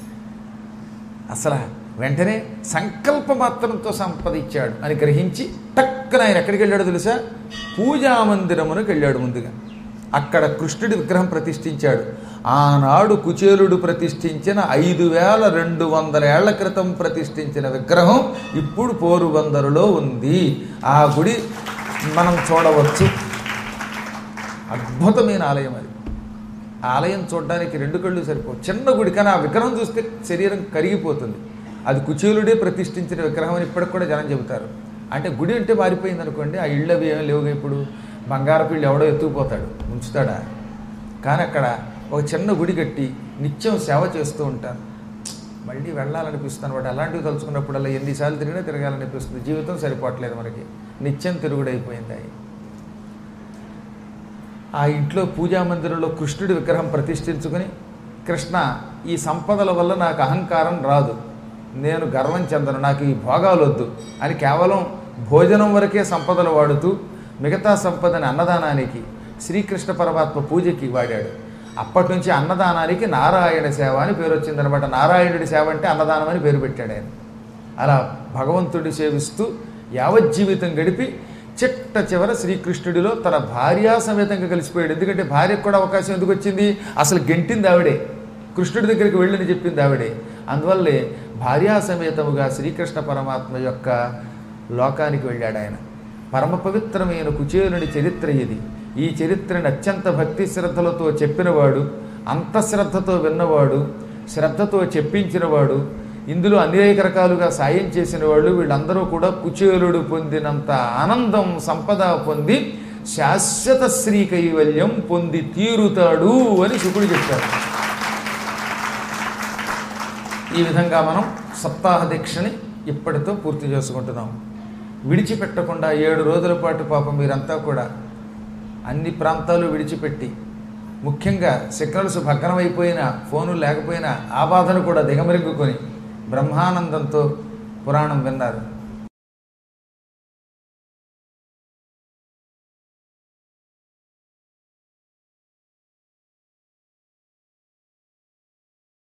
అసలు వెంటనే సంకల్ప మాత్రంతో సంపద ఇచ్చాడు అని గ్రహించి టక్కన ఆయన ఎక్కడికి వెళ్ళాడు తెలుసా పూజా మందిరమునకు వెళ్ళాడు ముందుగా అక్కడ కృష్ణుడి విగ్రహం ప్రతిష్ఠించాడు ఆనాడు కుచేలుడు ప్రతిష్ఠించిన ఐదు వేల రెండు వందల ఏళ్ల క్రితం ప్రతిష్ఠించిన విగ్రహం ఇప్పుడు పోరుబందరులో ఉంది ఆ గుడి మనం చూడవచ్చు అద్భుతమైన ఆలయం అది ఆ ఆలయం చూడడానికి రెండు కళ్ళు సరిపో చిన్న గుడి కానీ ఆ విగ్రహం చూస్తే శరీరం కరిగిపోతుంది అది కుచేలుడే ప్రతిష్ఠించిన విగ్రహం అని ఇప్పటికి కూడా జనం చెబుతారు అంటే గుడి అంటే మారిపోయింది అనుకోండి ఆ ఇళ్ళు అవి ఏమీ లేవుగా ఇప్పుడు బంగారపు ఇళ్ళు ఎవడో ఎత్తుకుపోతాడు ఉంచుతాడా కానీ అక్కడ ఒక చిన్న గుడి కట్టి నిత్యం సేవ చేస్తూ ఉంటాను మళ్ళీ వెళ్ళాలనిపిస్తాను వాటి అలాంటివి తలుచుకున్నప్పుడల్లా ఎన్నిసార్లు తిరిగినా తిరగాలనిపిస్తుంది జీవితం సరిపోవట్లేదు మనకి నిత్యం తిరుగుడైపోయింది అయి ఆ ఇంట్లో పూజా మందిరంలో కృష్ణుడి విగ్రహం ప్రతిష్ఠించుకుని కృష్ణ ఈ సంపదల వల్ల నాకు అహంకారం రాదు నేను గర్వం చెందను నాకు ఈ భోగాలు వద్దు అని కేవలం భోజనం వరకే సంపదలు వాడుతూ మిగతా సంపదని అన్నదానానికి శ్రీకృష్ణ పరమాత్మ పూజకి వాడాడు అప్పటి నుంచి అన్నదానానికి నారాయణ సేవ అని పేరు వచ్చిందనమాట నారాయణుడి సేవ అంటే అన్నదానం అని పేరు పెట్టాడు ఆయన అలా భగవంతుడి సేవిస్తూ యావజ్జీవితం గడిపి చిట్ట చివర శ్రీకృష్ణుడిలో తన భార్యా సమేతంగా కలిసిపోయాడు ఎందుకంటే భార్యకు కూడా అవకాశం ఎందుకు వచ్చింది అసలు గెంటింది ఆవిడే కృష్ణుడి దగ్గరికి వెళ్ళని చెప్పింది ఆవిడే అందువల్లే భార్యా సమేతముగా శ్రీకృష్ణ పరమాత్మ యొక్క లోకానికి వెళ్ళాడు ఆయన పరమ పవిత్రమైన కుచేలుని చరిత్ర ఇది ఈ చరిత్రని అత్యంత భక్తి శ్రద్ధలతో చెప్పినవాడు అంతఃశ్రద్ధతో విన్నవాడు శ్రద్ధతో చెప్పించినవాడు ఇందులో అనేక రకాలుగా సాయం చేసిన వాళ్ళు వీళ్ళందరూ కూడా కుచేలుడు పొందినంత ఆనందం సంపద పొంది శాశ్వత శ్రీ కైవల్యం పొంది తీరుతాడు అని శుకుడు చెప్పారు ఈ విధంగా మనం సప్తాహ దీక్షని ఇప్పటితో పూర్తి చేసుకుంటున్నాం విడిచిపెట్టకుండా ఏడు రోజుల పాటు పాపం మీరంతా కూడా అన్ని ప్రాంతాలు విడిచిపెట్టి ముఖ్యంగా సిగ్నల్స్ భగ్నమైపోయినా ఫోను లేకపోయినా ఆ బాధను కూడా దిగమరింగుకొని బ్రహ్మానందంతో పురాణం విన్నారు